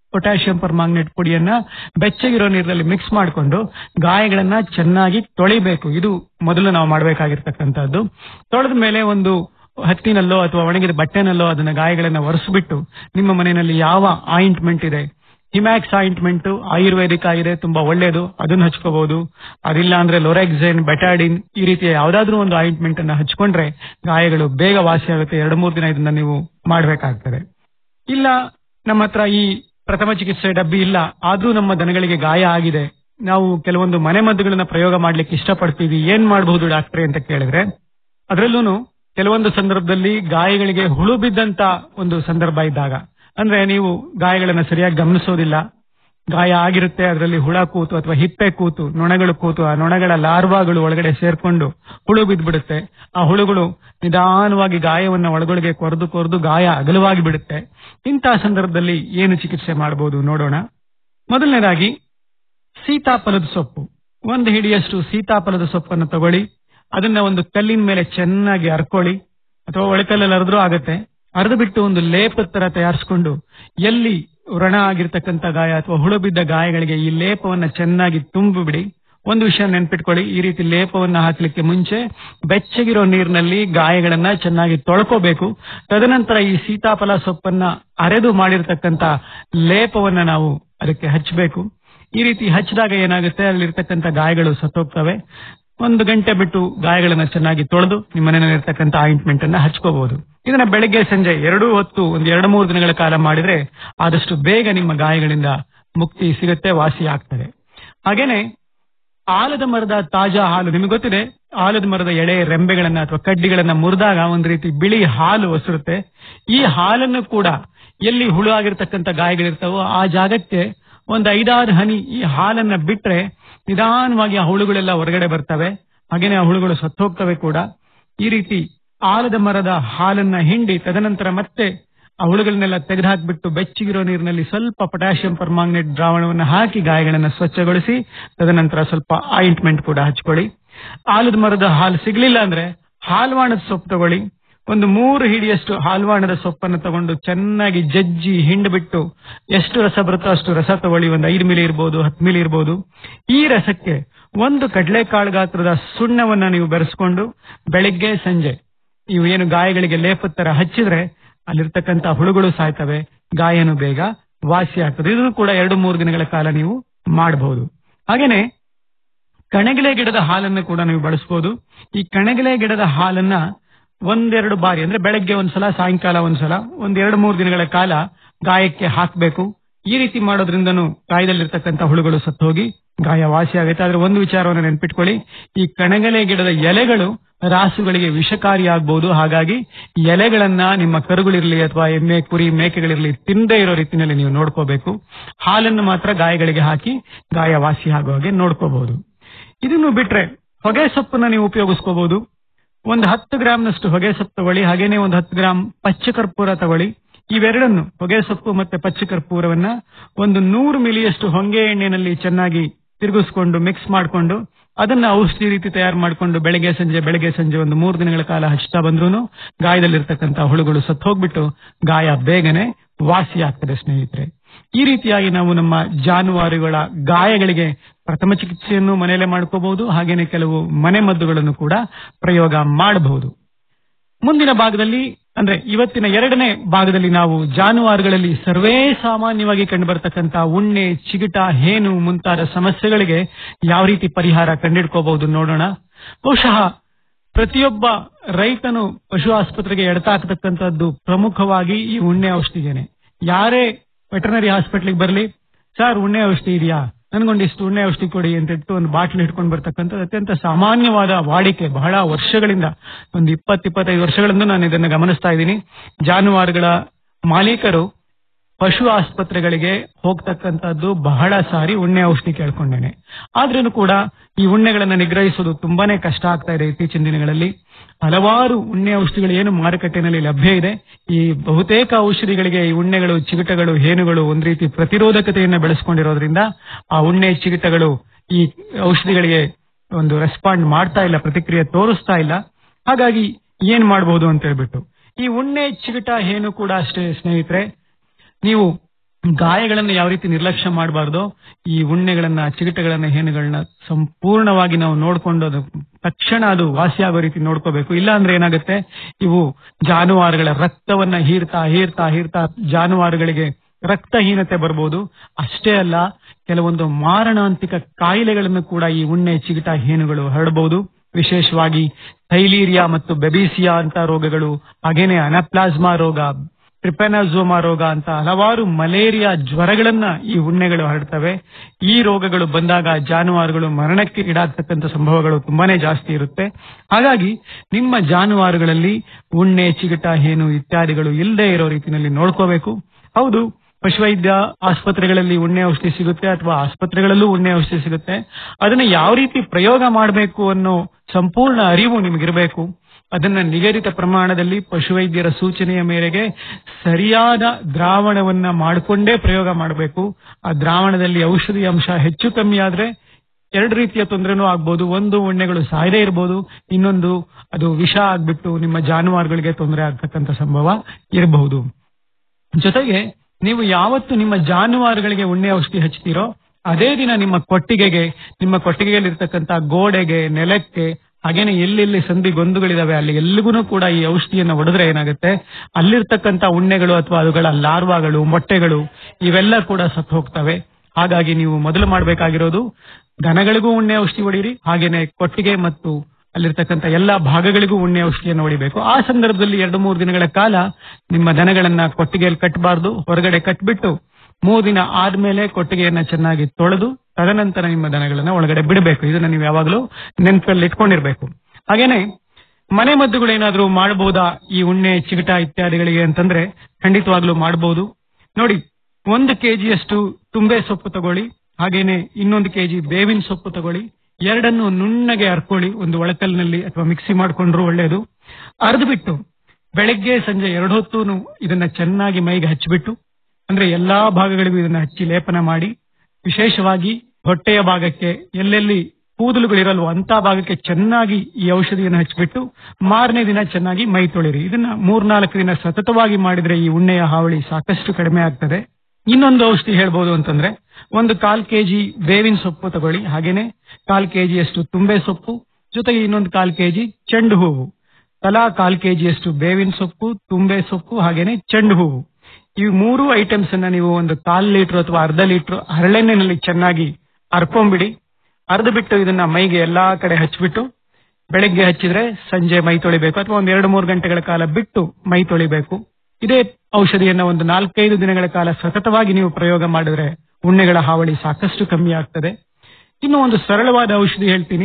ಪೊಟ್ಯಾಷಿಯಂ ಪರ್ಮಾಂಗನೇಟ್ ಪುಡಿಯನ್ನ ಬೆಚ್ಚಗಿರೋ ನೀರಿನಲ್ಲಿ ಮಿಕ್ಸ್ ಮಾಡಿಕೊಂಡು ಗಾಯಗಳನ್ನ ಚೆನ್ನಾಗಿ ತೊಳಿಬೇಕು ಇದು ಮೊದಲು ನಾವು ಮಾಡಬೇಕಾಗಿರ್ತಕ್ಕಂಥದ್ದು ತೊಳೆದ ಮೇಲೆ ಒಂದು ಹತ್ತಿನಲ್ಲೋ ಅಥವಾ ಒಣಗಿದ ಬಟ್ಟೆನಲ್ಲೋ ಅದನ್ನ ಗಾಯಗಳನ್ನ ಒರೆಸ್ಬಿಟ್ಟು ನಿಮ್ಮ ಮನೆಯಲ್ಲಿ ಯಾವ ಆಯಿಂಟ್ಮೆಂಟ್ ಇದೆ ಹಿಮ್ಯಾಕ್ಸ್ ಆಯಿಂಟ್ಮೆಂಟ್ ಆಯುರ್ವೇದಿಕ್ ಆಗಿದೆ ತುಂಬಾ ಒಳ್ಳೇದು ಅದನ್ನ ಹಚ್ಕೋಬಹುದು ಅದಿಲ್ಲ ಅಂದ್ರೆ ಲೊರೆಕ್ಸೆನ್ ಬೆಟಾಡಿನ್ ಈ ರೀತಿಯ ಯಾವ್ದಾದ್ರೂ ಒಂದು ಆಯಿಂಟ್ಮೆಂಟ್ ಅನ್ನ ಹಚ್ಕೊಂಡ್ರೆ ಗಾಯಗಳು ಬೇಗ ವಾಸಿ ಆಗುತ್ತೆ ಎರಡು ಮೂರು ದಿನ ಇದನ್ನ ನೀವು ಮಾಡಬೇಕಾಗ್ತದೆ ಇಲ್ಲ ನಮ್ಮ ಹತ್ರ ಈ ಪ್ರಥಮ ಚಿಕಿತ್ಸೆ ಡಬ್ಬಿ ಇಲ್ಲ ಆದ್ರೂ ನಮ್ಮ ದನಗಳಿಗೆ ಗಾಯ ಆಗಿದೆ ನಾವು ಕೆಲವೊಂದು ಮನೆ ಮದ್ದುಗಳನ್ನ ಪ್ರಯೋಗ ಮಾಡ್ಲಿಕ್ಕೆ ಇಷ್ಟಪಡ್ತೀವಿ ಏನ್ ಮಾಡಬಹುದು ಡಾಕ್ಟ್ರೆ ಅಂತ ಕೇಳಿದ್ರೆ ಅದರಲ್ಲೂ ಕೆಲವೊಂದು ಸಂದರ್ಭದಲ್ಲಿ ಗಾಯಗಳಿಗೆ ಹುಳು ಬಿದ್ದಂತ ಒಂದು ಸಂದರ್ಭ ಇದ್ದಾಗ ಅಂದ್ರೆ ನೀವು ಗಾಯಗಳನ್ನ ಸರಿಯಾಗಿ ಗಮನಿಸೋದಿಲ್ಲ ಗಾಯ ಆಗಿರುತ್ತೆ ಅದರಲ್ಲಿ ಹುಳ ಕೂತು ಅಥವಾ ಹಿಪ್ಪೆ ಕೂತು ನೊಣಗಳು ಕೂತು ಆ ನೊಣಗಳ ಲಾರ್ವಾಗಳು ಒಳಗಡೆ ಸೇರ್ಕೊಂಡು ಹುಳು ಬಿದ್ದ್ಬಿಡುತ್ತೆ ಆ ಹುಳುಗಳು ನಿಧಾನವಾಗಿ ಗಾಯವನ್ನ ಒಳಗೊಳಗೆ ಕೊರೆದು ಕೊರೆದು ಗಾಯ ಅಗಲವಾಗಿ ಬಿಡುತ್ತೆ ಇಂತಹ ಸಂದರ್ಭದಲ್ಲಿ ಏನು ಚಿಕಿತ್ಸೆ ಮಾಡಬಹುದು ನೋಡೋಣ ಮೊದಲನೇದಾಗಿ ಸೀತಾಫಲದ ಸೊಪ್ಪು ಒಂದು ಹಿಡಿಯಷ್ಟು ಸೀತಾಫಲದ ಸೊಪ್ಪನ್ನು ತಗೊಳ್ಳಿ ಅದನ್ನ ಒಂದು ಕಲ್ಲಿನ ಮೇಲೆ ಚೆನ್ನಾಗಿ ಅರ್ಕೊಳ್ಳಿ ಅಥವಾ ಒಳಕಲ್ಲಲ್ಲಿ ಅರೆದ್ರೂ ಆಗತ್ತೆ ಅರೆದು ಬಿಟ್ಟು ಒಂದು ಲೇಪದ ತರ ತಯಾರಿಸಿಕೊಂಡು ಎಲ್ಲಿ ವ್ರಣ ಆಗಿರ್ತಕ್ಕಂಥ ಗಾಯ ಅಥವಾ ಹುಳು ಬಿದ್ದ ಗಾಯಗಳಿಗೆ ಈ ಲೇಪವನ್ನ ಚೆನ್ನಾಗಿ ತುಂಬಿಬಿಡಿ ಒಂದು ವಿಷಯ ನೆನ್ಪಿಟ್ಕೊಳ್ಳಿ ಈ ರೀತಿ ಲೇಪವನ್ನ ಹಾಕ್ಲಿಕ್ಕೆ ಮುಂಚೆ ಬೆಚ್ಚಗಿರೋ ನೀರಿನಲ್ಲಿ ಗಾಯಗಳನ್ನ ಚೆನ್ನಾಗಿ ತೊಳ್ಕೋಬೇಕು ತದನಂತರ ಈ ಸೀತಾಫಲ ಸೊಪ್ಪನ್ನ ಅರೆದು ಮಾಡಿರ್ತಕ್ಕಂಥ ಲೇಪವನ್ನ ನಾವು ಅದಕ್ಕೆ ಹಚ್ಚಬೇಕು ಈ ರೀತಿ ಹಚ್ಚಿದಾಗ ಏನಾಗುತ್ತೆ ಅಲ್ಲಿರ್ತಕ್ಕಂಥ ಗಾಯಗಳು ಸತ್ತೋಗ್ತವೆ ಒಂದು ಗಂಟೆ ಬಿಟ್ಟು ಗಾಯಗಳನ್ನ ಚೆನ್ನಾಗಿ ತೊಳೆದು ನಿಮ್ಮ ಮನೆಯಲ್ಲಿರ್ತಕ್ಕಂಥ ಆಯಿಂಟ್ಮೆಂಟ್ ಅನ್ನ ಹಚ್ಕೋಬಹುದು ಇದನ್ನ ಬೆಳಗ್ಗೆ ಸಂಜೆ ಎರಡೂ ಹೊತ್ತು ಒಂದು ಎರಡು ಮೂರು ದಿನಗಳ ಕಾಲ ಮಾಡಿದ್ರೆ ಆದಷ್ಟು ಬೇಗ ನಿಮ್ಮ ಗಾಯಗಳಿಂದ ಮುಕ್ತಿ ಸಿಗುತ್ತೆ ವಾಸಿ ಆಗ್ತದೆ ಹಾಗೇನೆ ಆಲದ ಮರದ ತಾಜಾ ಹಾಲು ನಿಮಗೆ ಗೊತ್ತಿದೆ ಆಲದ ಮರದ ಎಳೆ ರೆಂಬೆಗಳನ್ನ ಅಥವಾ ಕಡ್ಡಿಗಳನ್ನ ಮುರಿದಾಗ ಒಂದು ರೀತಿ ಬಿಳಿ ಹಾಲು ಒಸರುತ್ತೆ ಈ ಹಾಲನ್ನು ಕೂಡ ಎಲ್ಲಿ ಹುಳು ಆಗಿರ್ತಕ್ಕಂಥ ಗಾಯಗಳಿರ್ತಾವೋ ಆ ಜಾಗಕ್ಕೆ ಒಂದು ಐದಾರು ಹನಿ ಈ ಹಾಲನ್ನ ಬಿಟ್ರೆ ನಿಧಾನವಾಗಿ ಆ ಹುಳುಗಳೆಲ್ಲ ಹೊರಗಡೆ ಬರ್ತವೆ ಹಾಗೇನೆ ಆ ಹುಳುಗಳು ಸತ್ತೋಗ್ತವೆ ಕೂಡ ಈ ರೀತಿ ಆಲದ ಮರದ ಹಾಲನ್ನ ಹಿಂಡಿ ತದನಂತರ ಮತ್ತೆ ಆ ಹುಳುಗಳನ್ನೆಲ್ಲ ತೆಗೆದುಹಾಕ್ಬಿಟ್ಟು ಬೆಚ್ಚಗಿರೋ ನೀರಿನಲ್ಲಿ ಸ್ವಲ್ಪ ಪೊಟ್ಯಾಷಿಯಂ ಪರ್ಮಾಂಗನೇಟ್ ದ್ರಾವಣವನ್ನು ಹಾಕಿ ಗಾಯಗಳನ್ನ ಸ್ವಚ್ಛಗೊಳಿಸಿ ತದನಂತರ ಸ್ವಲ್ಪ ಆಯಿಂಟ್ಮೆಂಟ್ ಕೂಡ ಹಚ್ಕೊಳ್ಳಿ ಆಲದ ಮರದ ಹಾಲು ಸಿಗ್ಲಿಲ್ಲ ಅಂದ್ರೆ ಹಾಲ್ವಾಣದ ಸೊಪ್ಪು ತಗೊಳ್ಳಿ ಒಂದು ಮೂರು ಹಿಡಿಯಷ್ಟು ಹಾಲ್ವಾಣದ ಸೊಪ್ಪನ್ನು ತಗೊಂಡು ಚೆನ್ನಾಗಿ ಜಜ್ಜಿ ಹಿಂಡ್ಬಿಟ್ಟು ಎಷ್ಟು ರಸ ಬರುತ್ತೋ ಅಷ್ಟು ರಸ ತಗೊಳ್ಳಿ ಒಂದು ಐದು ಮಿಲಿ ಇರ್ಬೋದು ಹತ್ತು ಮಿಲಿ ಇರ್ಬೋದು ಈ ರಸಕ್ಕೆ ಒಂದು ಕಡಲೆಕಾಳು ಗಾತ್ರದ ಸುಣ್ಣವನ್ನ ನೀವು ಬೆರೆಸ್ಕೊಂಡು ಬೆಳಿಗ್ಗೆ ಸಂಜೆ ನೀವು ಏನು ಗಾಯಗಳಿಗೆ ಲೇಪದ ತರ ಹಚ್ಚಿದ್ರೆ ಅಲ್ಲಿರ್ತಕ್ಕಂಥ ಹುಳುಗಳು ಸಾಯ್ತವೆ ಗಾಯನು ಬೇಗ ವಾಸಿ ಆಗ್ತದೆ ಇದನ್ನು ಕೂಡ ಎರಡು ಮೂರು ದಿನಗಳ ಕಾಲ ನೀವು ಮಾಡಬಹುದು ಹಾಗೇನೆ ಕಣಗಿಲೆ ಗಿಡದ ಹಾಲನ್ನು ಕೂಡ ನೀವು ಬಳಸಬಹುದು ಈ ಕಣಗಿಲೆ ಗಿಡದ ಹಾಲನ್ನ ಒಂದೆರಡು ಬಾರಿ ಅಂದ್ರೆ ಬೆಳಗ್ಗೆ ಒಂದ್ಸಲ ಸಾಯಂಕಾಲ ಒಂದ್ಸಲ ಒಂದ್ ಎರಡು ಮೂರು ದಿನಗಳ ಕಾಲ ಗಾಯಕ್ಕೆ ಹಾಕಬೇಕು ಈ ರೀತಿ ಮಾಡೋದ್ರಿಂದನೂ ಗಾಯದಲ್ಲಿರ್ತಕ್ಕಂಥ ಹುಳುಗಳು ಸತ್ತು ಹೋಗಿ ಗಾಯ ವಾಸಿ ಆಗುತ್ತೆ ಆದ್ರೆ ಒಂದು ವಿಚಾರವನ್ನು ನೆನ್ಪಿಟ್ಕೊಳ್ಳಿ ಈ ಕಣಗಲೆ ಗಿಡದ ಎಲೆಗಳು ರಾಸುಗಳಿಗೆ ವಿಷಕಾರಿಯಾಗಬಹುದು ಹಾಗಾಗಿ ಎಲೆಗಳನ್ನ ನಿಮ್ಮ ಕರುಗಳಿರ್ಲಿ ಅಥವಾ ಎಮ್ಮೆ ಕುರಿ ಮೇಕೆಗಳಿರ್ಲಿ ತಿಂದೇ ಇರೋ ರೀತಿಯಲ್ಲಿ ನೀವು ನೋಡ್ಕೋಬೇಕು ಹಾಲನ್ನು ಮಾತ್ರ ಗಾಯಗಳಿಗೆ ಹಾಕಿ ಗಾಯ ವಾಸಿ ಆಗೋ ಹಾಗೆ ನೋಡ್ಕೋಬಹುದು ಇದನ್ನು ಬಿಟ್ರೆ ಹೊಗೆ ಸೊಪ್ಪನ್ನ ನೀವು ಉಪಯೋಗಿಸ್ಕೋಬಹುದು ಒಂದು ಹತ್ತು ಗ್ರಾಮ್ನಷ್ಟು ಹೊಗೆ ಸೊಪ್ಪು ತಗೊಳ್ಳಿ ಹಾಗೇನೆ ಒಂದು ಹತ್ತು ಗ್ರಾಮ್ ಪಚ್ಚ ಕರ್ಪೂರ ತಗೊಳ್ಳಿ ಇವೆರಡನ್ನು ಹೊಗೆ ಸೊಪ್ಪು ಮತ್ತೆ ಪಚ್ಚ ಕರ್ಪೂರವನ್ನ ಒಂದು ನೂರು ಮಿಲಿಯಷ್ಟು ಹೊಂಗೆ ಎಣ್ಣೆನಲ್ಲಿ ಚೆನ್ನಾಗಿ ತಿರುಗಿಸ್ಕೊಂಡು ಮಿಕ್ಸ್ ಮಾಡಿಕೊಂಡು ಅದನ್ನ ಔಷಧಿ ರೀತಿ ತಯಾರು ಮಾಡಿಕೊಂಡು ಬೆಳಗ್ಗೆ ಸಂಜೆ ಬೆಳಗ್ಗೆ ಸಂಜೆ ಒಂದು ಮೂರು ದಿನಗಳ ಕಾಲ ಹಚ್ತಾ ಬಂದ್ರು ಗಾಯದಲ್ಲಿರ್ತಕ್ಕಂಥ ಹುಳುಗಳು ಸತ್ತು ಹೋಗ್ಬಿಟ್ಟು ಗಾಯ ಬೇಗನೆ ವಾಸಿ ಆಗ್ತದೆ ಸ್ನೇಹಿತರೆ ಈ ರೀತಿಯಾಗಿ ನಾವು ನಮ್ಮ ಜಾನುವಾರುಗಳ ಗಾಯಗಳಿಗೆ ಪ್ರಥಮ ಚಿಕಿತ್ಸೆಯನ್ನು ಮನೆಯಲ್ಲೇ ಮಾಡ್ಕೋಬಹುದು ಹಾಗೇನೆ ಕೆಲವು ಮನೆ ಮದ್ದುಗಳನ್ನು ಕೂಡ ಪ್ರಯೋಗ ಮಾಡಬಹುದು ಮುಂದಿನ ಭಾಗದಲ್ಲಿ ಅಂದ್ರೆ ಇವತ್ತಿನ ಎರಡನೇ ಭಾಗದಲ್ಲಿ ನಾವು ಜಾನುವಾರುಗಳಲ್ಲಿ ಸರ್ವೇ ಸಾಮಾನ್ಯವಾಗಿ ಕಂಡುಬರ್ತಕ್ಕಂಥ ಉಣ್ಣೆ ಚಿಗಿಟ ಹೇನು ಮುಂತಾದ ಸಮಸ್ಯೆಗಳಿಗೆ ಯಾವ ರೀತಿ ಪರಿಹಾರ ಕಂಡಿಡ್ಕೋಬಹುದು ನೋಡೋಣ ಬಹುಶಃ ಪ್ರತಿಯೊಬ್ಬ ರೈತನು ಪಶು ಆಸ್ಪತ್ರೆಗೆ ಎಡತಾಕತಕ್ಕಂಥದ್ದು ಪ್ರಮುಖವಾಗಿ ಈ ಉಣ್ಣೆ ಔಷಧಿಗೇನೆ ಯಾರೇ ವೆಟರ್ನರಿ ಹಾಸ್ಪಿಟ್ಲಿಗೆ ಬರಲಿ ಸರ್ ಉಣ್ಣೆ ಔಷಧಿ ಇದೆಯಾ ನನ್ಗೊಂದಿಷ್ಟು ಉಣ್ಣೆ ಔಷಧಿ ಕೊಡಿ ಅಂತ ಇಟ್ಟು ಒಂದು ಬಾಟ್ಲ್ ಹಿಡ್ಕೊಂಡು ಬರ್ತಕ್ಕಂಥದ್ದು ಅತ್ಯಂತ ಸಾಮಾನ್ಯವಾದ ವಾಡಿಕೆ ಬಹಳ ವರ್ಷಗಳಿಂದ ಒಂದು ಇಪ್ಪತ್ತು ಇಪ್ಪತ್ತೈದು ವರ್ಷಗಳಿಂದ ನಾನು ಇದನ್ನು ಗಮನಿಸ್ತಾ ಇದ್ದೀನಿ ಜಾನುವಾರುಗಳ ಮಾಲೀಕರು ಪಶು ಆಸ್ಪತ್ರೆಗಳಿಗೆ ಹೋಗ್ತಕ್ಕಂಥದ್ದು ಬಹಳ ಸಾರಿ ಉಣ್ಣೆ ಔಷಧಿ ಕೇಳ್ಕೊಂಡೇನೆ ಆದ್ರೂ ಕೂಡ ಈ ಉಣ್ಣೆಗಳನ್ನ ನಿಗ್ರಹಿಸೋದು ತುಂಬಾನೇ ಕಷ್ಟ ಆಗ್ತಾ ಇದೆ ಇತ್ತೀಚಿನ ದಿನಗಳಲ್ಲಿ ಹಲವಾರು ಉಣ್ಣೆ ಔಷಧಿಗಳು ಏನು ಮಾರುಕಟ್ಟೆನಲ್ಲಿ ಲಭ್ಯ ಇದೆ ಈ ಬಹುತೇಕ ಔಷಧಿಗಳಿಗೆ ಈ ಉಣ್ಣೆಗಳು ಚಿಗಟಗಳು ಹೇನುಗಳು ಒಂದ್ ರೀತಿ ಪ್ರತಿರೋಧಕತೆಯನ್ನ ಬೆಳೆಸ್ಕೊಂಡಿರೋದ್ರಿಂದ ಆ ಉಣ್ಣೆ ಚಿಗಟಗಳು ಈ ಔಷಧಿಗಳಿಗೆ ಒಂದು ರೆಸ್ಪಾಂಡ್ ಮಾಡ್ತಾ ಇಲ್ಲ ಪ್ರತಿಕ್ರಿಯೆ ತೋರಿಸ್ತಾ ಇಲ್ಲ ಹಾಗಾಗಿ ಏನ್ ಮಾಡಬಹುದು ಅಂತ ಹೇಳ್ಬಿಟ್ಟು ಈ ಉಣ್ಣೆ ಚಿಗಟ ಹೇನು ಕೂಡ ಅಷ್ಟೇ ಸ್ನೇಹಿತರೆ ನೀವು ಗಾಯಗಳನ್ನ ಯಾವ ರೀತಿ ನಿರ್ಲಕ್ಷ್ಯ ಮಾಡಬಾರ್ದು ಈ ಉಣ್ಣೆಗಳನ್ನ ಚಿಗಟಗಳನ್ನ ಹೇನುಗಳನ್ನ ಸಂಪೂರ್ಣವಾಗಿ ನಾವು ನೋಡ್ಕೊಂಡು ಅದು ತಕ್ಷಣ ಅದು ವಾಸಿಯಾಗೋ ರೀತಿ ನೋಡ್ಕೋಬೇಕು ಇಲ್ಲ ಅಂದ್ರೆ ಏನಾಗುತ್ತೆ ಇವು ಜಾನುವಾರುಗಳ ರಕ್ತವನ್ನ ಹೀರ್ತಾ ಹೀರ್ತಾ ಹೀರ್ತಾ ಜಾನುವಾರುಗಳಿಗೆ ರಕ್ತಹೀನತೆ ಬರ್ಬೋದು ಅಷ್ಟೇ ಅಲ್ಲ ಕೆಲವೊಂದು ಮಾರಣಾಂತಿಕ ಕಾಯಿಲೆಗಳನ್ನು ಕೂಡ ಈ ಉಣ್ಣೆ ಚಿಗಿಟ ಹೇನುಗಳು ಹರಡಬಹುದು ವಿಶೇಷವಾಗಿ ಥೈಲೀರಿಯಾ ಮತ್ತು ಬೆಬಿಸಿಯಾ ಅಂತ ರೋಗಗಳು ಹಾಗೇನೆ ಅನಪ್ಲಾಸ್ಮಾ ರೋಗ ಟ್ರಿಪೆನಾಜೋಮಾ ರೋಗ ಅಂತ ಹಲವಾರು ಮಲೇರಿಯಾ ಜ್ವರಗಳನ್ನ ಈ ಉಣ್ಣೆಗಳು ಹರಡ್ತವೆ ಈ ರೋಗಗಳು ಬಂದಾಗ ಜಾನುವಾರುಗಳು ಮರಣಕ್ಕೆ ಈಡಾಗ್ತಕ್ಕಂಥ ಸಂಭವಗಳು ತುಂಬಾನೇ ಜಾಸ್ತಿ ಇರುತ್ತೆ ಹಾಗಾಗಿ ನಿಮ್ಮ ಜಾನುವಾರುಗಳಲ್ಲಿ ಉಣ್ಣೆ ಚಿಗಟ ಹೇನು ಇತ್ಯಾದಿಗಳು ಇಲ್ಲದೆ ಇರೋ ರೀತಿಯಲ್ಲಿ ನೋಡ್ಕೋಬೇಕು ಹೌದು ಪಶುವೈದ್ಯ ಆಸ್ಪತ್ರೆಗಳಲ್ಲಿ ಉಣ್ಣೆ ಔಷಧಿ ಸಿಗುತ್ತೆ ಅಥವಾ ಆಸ್ಪತ್ರೆಗಳಲ್ಲೂ ಉಣ್ಣೆ ಔಷಧಿ ಸಿಗುತ್ತೆ ಅದನ್ನ ಯಾವ ರೀತಿ ಪ್ರಯೋಗ ಮಾಡಬೇಕು ಅನ್ನೋ ಸಂಪೂರ್ಣ ಅರಿವು ನಿಮಗಿರಬೇಕು ಅದನ್ನ ನಿಗದಿತ ಪ್ರಮಾಣದಲ್ಲಿ ಪಶುವೈದ್ಯರ ಸೂಚನೆಯ ಮೇರೆಗೆ ಸರಿಯಾದ ದ್ರಾವಣವನ್ನ ಮಾಡಿಕೊಂಡೇ ಪ್ರಯೋಗ ಮಾಡಬೇಕು ಆ ದ್ರಾವಣದಲ್ಲಿ ಔಷಧಿ ಅಂಶ ಹೆಚ್ಚು ಕಮ್ಮಿ ಆದ್ರೆ ಎರಡು ರೀತಿಯ ತೊಂದರೆನೂ ಆಗ್ಬೋದು ಒಂದು ಉಣ್ಣೆಗಳು ಸಾಯದೇ ಇರಬಹುದು ಇನ್ನೊಂದು ಅದು ವಿಷ ಆಗ್ಬಿಟ್ಟು ನಿಮ್ಮ ಜಾನುವಾರುಗಳಿಗೆ ತೊಂದರೆ ಆಗ್ತಕ್ಕಂಥ ಸಂಭವ ಇರಬಹುದು ಜೊತೆಗೆ ನೀವು ಯಾವತ್ತು ನಿಮ್ಮ ಜಾನುವಾರುಗಳಿಗೆ ಉಣ್ಣೆ ಔಷಧಿ ಹಚ್ತೀರೋ ಅದೇ ದಿನ ನಿಮ್ಮ ಕೊಟ್ಟಿಗೆಗೆ ನಿಮ್ಮ ಕೊಟ್ಟಿಗೆಯಲ್ಲಿರ್ತಕ್ಕಂಥ ಗೋಡೆಗೆ ನೆಲಕ್ಕೆ ಹಾಗೇನೆ ಎಲ್ಲೆಲ್ಲಿ ಸಂಧಿ ಗೊಂದುಗಳಿದಾವೆ ಅಲ್ಲಿ ಎಲ್ಲಿಗೂ ಕೂಡ ಈ ಔಷಧಿಯನ್ನು ಹೊಡೆದ್ರೆ ಏನಾಗುತ್ತೆ ಅಲ್ಲಿರ್ತಕ್ಕಂಥ ಉಣ್ಣೆಗಳು ಅಥವಾ ಅವುಗಳ ಲಾರ್ವಾಗಳು ಮೊಟ್ಟೆಗಳು ಇವೆಲ್ಲ ಕೂಡ ಸತ್ತು ಹೋಗ್ತವೆ ಹಾಗಾಗಿ ನೀವು ಮೊದಲು ಮಾಡಬೇಕಾಗಿರೋದು ದನಗಳಿಗೂ ಉಣ್ಣೆ ಔಷಧಿ ಹೊಡೀರಿ ಹಾಗೇನೆ ಕೊಟ್ಟಿಗೆ ಮತ್ತು ಅಲ್ಲಿರ್ತಕ್ಕಂಥ ಎಲ್ಲಾ ಭಾಗಗಳಿಗೂ ಉಣ್ಣೆ ಔಷಧಿಯನ್ನು ಹೊಡಿಬೇಕು ಆ ಸಂದರ್ಭದಲ್ಲಿ ಎರಡು ಮೂರು ದಿನಗಳ ಕಾಲ ನಿಮ್ಮ ದನಗಳನ್ನ ಕೊಟ್ಟಿಗೆಯಲ್ಲಿ ಕಟ್ಟಬಾರ್ದು ಹೊರಗಡೆ ಕಟ್ಬಿಟ್ಟು ಮೂರು ದಿನ ಆದ್ಮೇಲೆ ಕೊಟ್ಟಿಗೆಯನ್ನ ಚೆನ್ನಾಗಿ ತೊಳೆದು ತದನಂತರ ನಿಮ್ಮ ದನಗಳನ್ನ ಒಳಗಡೆ ಬಿಡಬೇಕು ಇದನ್ನ ನೀವು ಯಾವಾಗಲೂ ನೆನಪಲ್ಲಿ ಇಟ್ಕೊಂಡಿರ್ಬೇಕು ಹಾಗೇನೆ ಮನೆ ಮದ್ದುಗಳು ಏನಾದ್ರೂ ಮಾಡಬಹುದಾ ಈ ಉಣ್ಣೆ ಚಿಗಟ ಇತ್ಯಾದಿಗಳಿಗೆ ಅಂತಂದ್ರೆ ಖಂಡಿತವಾಗ್ಲೂ ಮಾಡಬಹುದು ನೋಡಿ ಒಂದು ಕೆಜಿಯಷ್ಟು ತುಂಬೆ ಸೊಪ್ಪು ತಗೊಳ್ಳಿ ಹಾಗೇನೆ ಇನ್ನೊಂದು ಕೆಜಿ ಬೇವಿನ ಸೊಪ್ಪು ತಗೊಳ್ಳಿ ಎರಡನ್ನು ನುಣ್ಣಗೆ ಹರ್ಕೊಳ್ಳಿ ಒಂದು ಒಳಕಲ್ನಲ್ಲಿ ಅಥವಾ ಮಿಕ್ಸಿ ಮಾಡ್ಕೊಂಡ್ರು ಒಳ್ಳೆಯದು ಅರ್ದು ಬಿಟ್ಟು ಬೆಳಗ್ಗೆ ಸಂಜೆ ಎರಡು ಹೊತ್ತು ಇದನ್ನ ಚೆನ್ನಾಗಿ ಮೈಗೆ ಹಚ್ಚಿಬಿಟ್ಟು ಅಂದ್ರೆ ಎಲ್ಲಾ ಭಾಗಗಳಿಗೂ ಇದನ್ನ ಹಚ್ಚಿ ಲೇಪನ ಮಾಡಿ ವಿಶೇಷವಾಗಿ ಹೊಟ್ಟೆಯ ಭಾಗಕ್ಕೆ ಎಲ್ಲೆಲ್ಲಿ ಕೂದಲುಗಳಿರಲ್ವೋ ಅಂತ ಭಾಗಕ್ಕೆ ಚೆನ್ನಾಗಿ ಈ ಔಷಧಿಯನ್ನು ಹಚ್ಚಿಬಿಟ್ಟು ಮಾರನೇ ದಿನ ಚೆನ್ನಾಗಿ ಮೈ ತೊಳಿರಿ ಇದನ್ನ ಮೂರ್ನಾಲ್ಕು ದಿನ ಸತತವಾಗಿ ಮಾಡಿದ್ರೆ ಈ ಉಣ್ಣೆಯ ಹಾವಳಿ ಸಾಕಷ್ಟು ಕಡಿಮೆ ಆಗ್ತದೆ ಇನ್ನೊಂದು ಔಷಧಿ ಹೇಳ್ಬೋದು ಅಂತಂದ್ರೆ ಒಂದು ಕಾಲ್ ಕೆಜಿ ಬೇವಿನ ಸೊಪ್ಪು ತಗೊಳ್ಳಿ ಹಾಗೇನೆ ಕಾಲ್ ಕೆಜಿಯಷ್ಟು ತುಂಬೆ ಸೊಪ್ಪು ಜೊತೆಗೆ ಇನ್ನೊಂದು ಕಾಲ್ ಕೆಜಿ ಚೆಂಡು ಹೂವು ತಲಾ ಕಾಲ್ ಕೆಜಿಯಷ್ಟು ಬೇವಿನ ಸೊಪ್ಪು ತುಂಬೆ ಸೊಪ್ಪು ಹಾಗೇನೆ ಚೆಂಡು ಹೂವು ಈ ಮೂರು ಐಟಮ್ಸ್ ಅನ್ನ ನೀವು ಒಂದು ಕಾಲ್ ಲೀಟರ್ ಅಥವಾ ಅರ್ಧ ಲೀಟರ್ ಹರಳೆಣ್ಣೆನಲ್ಲಿ ಚೆನ್ನಾಗಿ ಹರ್ಕೊಂಡ್ಬಿಡಿ ಅರ್ದು ಬಿಟ್ಟು ಇದನ್ನ ಮೈಗೆ ಎಲ್ಲಾ ಕಡೆ ಹಚ್ಬಿಟ್ಟು ಬೆಳಗ್ಗೆ ಹಚ್ಚಿದ್ರೆ ಸಂಜೆ ಮೈ ತೊಳಿಬೇಕು ಅಥವಾ ಒಂದ್ ಎರಡು ಮೂರು ಗಂಟೆಗಳ ಕಾಲ ಬಿಟ್ಟು ಮೈ ತೊಳಿಬೇಕು ಇದೇ ಔಷಧಿಯನ್ನ ಒಂದು ನಾಲ್ಕೈದು ದಿನಗಳ ಕಾಲ ಸತತವಾಗಿ ನೀವು ಪ್ರಯೋಗ ಮಾಡಿದ್ರೆ ಉಣ್ಣೆಗಳ ಹಾವಳಿ ಸಾಕಷ್ಟು ಕಮ್ಮಿ ಆಗ್ತದೆ ಇನ್ನು ಒಂದು ಸರಳವಾದ ಔಷಧಿ ಹೇಳ್ತೀನಿ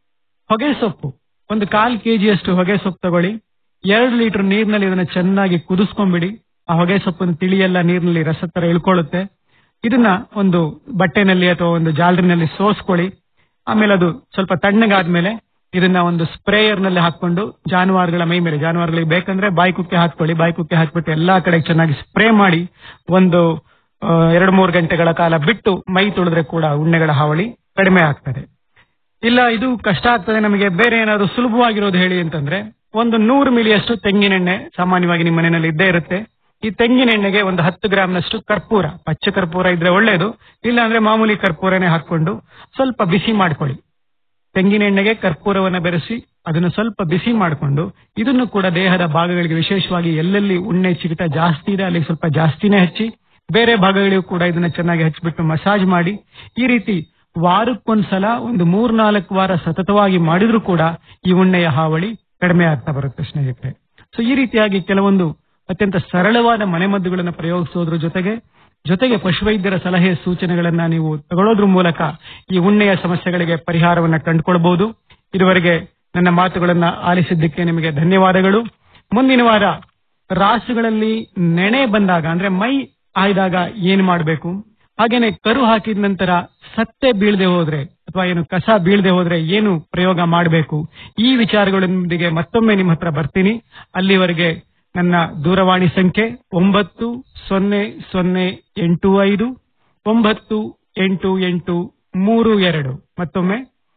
ಹೊಗೆ ಸೊಪ್ಪು ಒಂದು ಕಾಲ್ ಕೆಜಿಯಷ್ಟು ಹೊಗೆ ಸೊಪ್ಪು ತಗೊಳ್ಳಿ ಎರಡು ಲೀಟರ್ ನೀರಿನಲ್ಲಿ ಇದನ್ನ ಚೆನ್ನಾಗಿ ಕುದಿಸ್ಕೊಂಡ್ಬಿಡಿ ಆ ಹೊಗೆ ಸೊಪ್ಪನ್ನು ತಿಳಿಯೆಲ್ಲ ನೀರಿನಲ್ಲಿ ರಸ ತರ ಇಳ್ಕೊಳ್ಳುತ್ತೆ ಇದನ್ನ ಒಂದು ಬಟ್ಟೆನಲ್ಲಿ ಅಥವಾ ಒಂದು ಜಾಲರಿನಲ್ಲಿ ಸೋಸ್ಕೊಳ್ಳಿ ಆಮೇಲೆ ಅದು ಸ್ವಲ್ಪ ತಣ್ಣಗಾದ್ಮೇಲೆ ಇದನ್ನ ಒಂದು ಸ್ಪ್ರೇಯರ್ ನಲ್ಲಿ ಹಾಕೊಂಡು ಜಾನುವಾರುಗಳ ಮೈ ಮೇಲೆ ಜಾನುವಾರುಗಳಿಗೆ ಬೇಕಂದ್ರೆ ಬಾಯಿ ಕುಕ್ಕೆ ಹಾಕೊಳ್ಳಿ ಬಾಯಿ ಕುಕ್ಕೆ ಹಾಕ್ಬಿಟ್ಟು ಎಲ್ಲಾ ಕಡೆ ಚೆನ್ನಾಗಿ ಸ್ಪ್ರೇ ಮಾಡಿ ಒಂದು ಆ, ಎರಡು ಮೂರು ಗಂಟೆಗಳ ಕಾಲ ಬಿಟ್ಟು ಮೈ ತೊಳೆದ್ರೆ ಕೂಡ ಉಣ್ಣೆಗಳ ಹಾವಳಿ ಕಡಿಮೆ ಆಗ್ತದೆ ಇಲ್ಲ ಇದು ಕಷ್ಟ ಆಗ್ತದೆ ನಮಗೆ ಬೇರೆ ಏನಾದ್ರು ಸುಲಭವಾಗಿರೋದು ಹೇಳಿ ಅಂತಂದ್ರೆ ಒಂದು ನೂರು ಮಿಲಿಯಷ್ಟು ತೆಂಗಿನೆಣ್ಣೆ ಸಾಮಾನ್ಯವಾಗಿ ನಿಮ್ಮ ಮನೆಯಲ್ಲಿ ಇದ್ದೇ ಇರುತ್ತೆ ಈ ತೆಂಗಿನೆಣ್ಣೆಗೆ ಒಂದು ಹತ್ತು ಗ್ರಾಮ್ನಷ್ಟು ಕರ್ಪೂರ ಪಚ್ಚ ಕರ್ಪೂರ ಇದ್ರೆ ಒಳ್ಳೇದು ಇಲ್ಲ ಅಂದ್ರೆ ಮಾಮೂಲಿ ಕರ್ಪೂರನೇ ಹಾಕೊಂಡು ಸ್ವಲ್ಪ ಬಿಸಿ ಮಾಡ್ಕೊಳ್ಳಿ ತೆಂಗಿನೆಣ್ಣೆಗೆ ಕರ್ಪೂರವನ್ನ ಬೆರೆಸಿ ಅದನ್ನು ಸ್ವಲ್ಪ ಬಿಸಿ ಮಾಡಿಕೊಂಡು ಇದನ್ನು ಕೂಡ ದೇಹದ ಭಾಗಗಳಿಗೆ ವಿಶೇಷವಾಗಿ ಎಲ್ಲೆಲ್ಲಿ ಉಣ್ಣೆ ಚಿಗಿಟ ಜಾಸ್ತಿ ಇದೆ ಅಲ್ಲಿ ಸ್ವಲ್ಪ ಜಾಸ್ತಿನೇ ಹಚ್ಚಿ ಬೇರೆ ಭಾಗಗಳಿಗೂ ಕೂಡ ಇದನ್ನ ಚೆನ್ನಾಗಿ ಹಚ್ಚಿಬಿಟ್ಟು ಮಸಾಜ್ ಮಾಡಿ ಈ ರೀತಿ ವಾರಕ್ಕೊಂದ್ಸಲ ಒಂದು ಮೂರ್ನಾಲ್ಕು ವಾರ ಸತತವಾಗಿ ಮಾಡಿದ್ರೂ ಕೂಡ ಈ ಉಣ್ಣೆಯ ಹಾವಳಿ ಕಡಿಮೆ ಆಗ್ತಾ ಬರುತ್ತೆ ಸ್ನೇಹಿತರೆ ಸೊ ಈ ರೀತಿಯಾಗಿ ಕೆಲವೊಂದು ಅತ್ಯಂತ ಸರಳವಾದ ಮನೆಮದ್ದುಗಳನ್ನು ಪ್ರಯೋಗಿಸೋದ್ರ ಜೊತೆಗೆ ಜೊತೆಗೆ ಪಶುವೈದ್ಯರ ಸಲಹೆ ಸೂಚನೆಗಳನ್ನ ನೀವು ತಗೊಳ್ಳೋದ್ರ ಮೂಲಕ ಈ ಉಣ್ಣೆಯ ಸಮಸ್ಯೆಗಳಿಗೆ ಪರಿಹಾರವನ್ನ ಕಂಡುಕೊಳ್ಬಹುದು ಇದುವರೆಗೆ ನನ್ನ ಮಾತುಗಳನ್ನ ಆಲಿಸಿದ್ದಕ್ಕೆ ನಿಮಗೆ ಧನ್ಯವಾದಗಳು ಮುಂದಿನ ವಾರ ರಾಸುಗಳಲ್ಲಿ ನೆನೆ ಬಂದಾಗ ಅಂದ್ರೆ ಮೈ ಆಯ್ದಾಗ ಏನ್ ಮಾಡಬೇಕು ಹಾಗೇನೆ ಕರು ಹಾಕಿದ ನಂತರ ಸತ್ತೆ ಬೀಳದೆ ಹೋದ್ರೆ ಅಥವಾ ಏನು ಕಸ ಬೀಳದೆ ಹೋದ್ರೆ ಏನು ಪ್ರಯೋಗ ಮಾಡಬೇಕು ಈ ವಿಚಾರಗಳೊಂದಿಗೆ ಮತ್ತೊಮ್ಮೆ ನಿಮ್ಮ ಹತ್ರ ಬರ್ತೀನಿ ಅಲ್ಲಿವರೆಗೆ ನನ್ನ ದೂರವಾಣಿ ಸಂಖ್ಯೆ ಒಂಬತ್ತು ಸೊನ್ನೆ ಸೊನ್ನೆ ಎಂಟು ಐದು ಒಂಬತ್ತು ಎಂಟು ಎಂಟು ಮೂರು ಎರಡು ಮತ್ತೊಮ್ಮೆ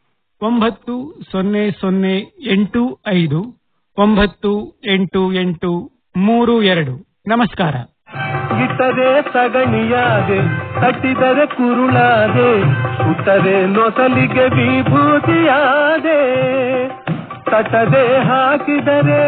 ಒಂಬತ್ತು ಸೊನ್ನೆ ಸೊನ್ನೆ ಎಂಟು ಐದು ಒಂಬತ್ತು ಎಂಟು ಎಂಟು ಮೂರು ಎರಡು ನಮಸ್ಕಾರ ಇಟ್ಟರೆ ಸಗಣಿಯಾದೆ ತಟ್ಟಿದರೆ ಕುರುಳಾದೆ ಸುಟ್ಟರೆ ನೊಸಲಿಗೆ ವಿಭೂತಿಯಾದೆ ತಟ್ಟದೆ ಹಾಕಿದರೆ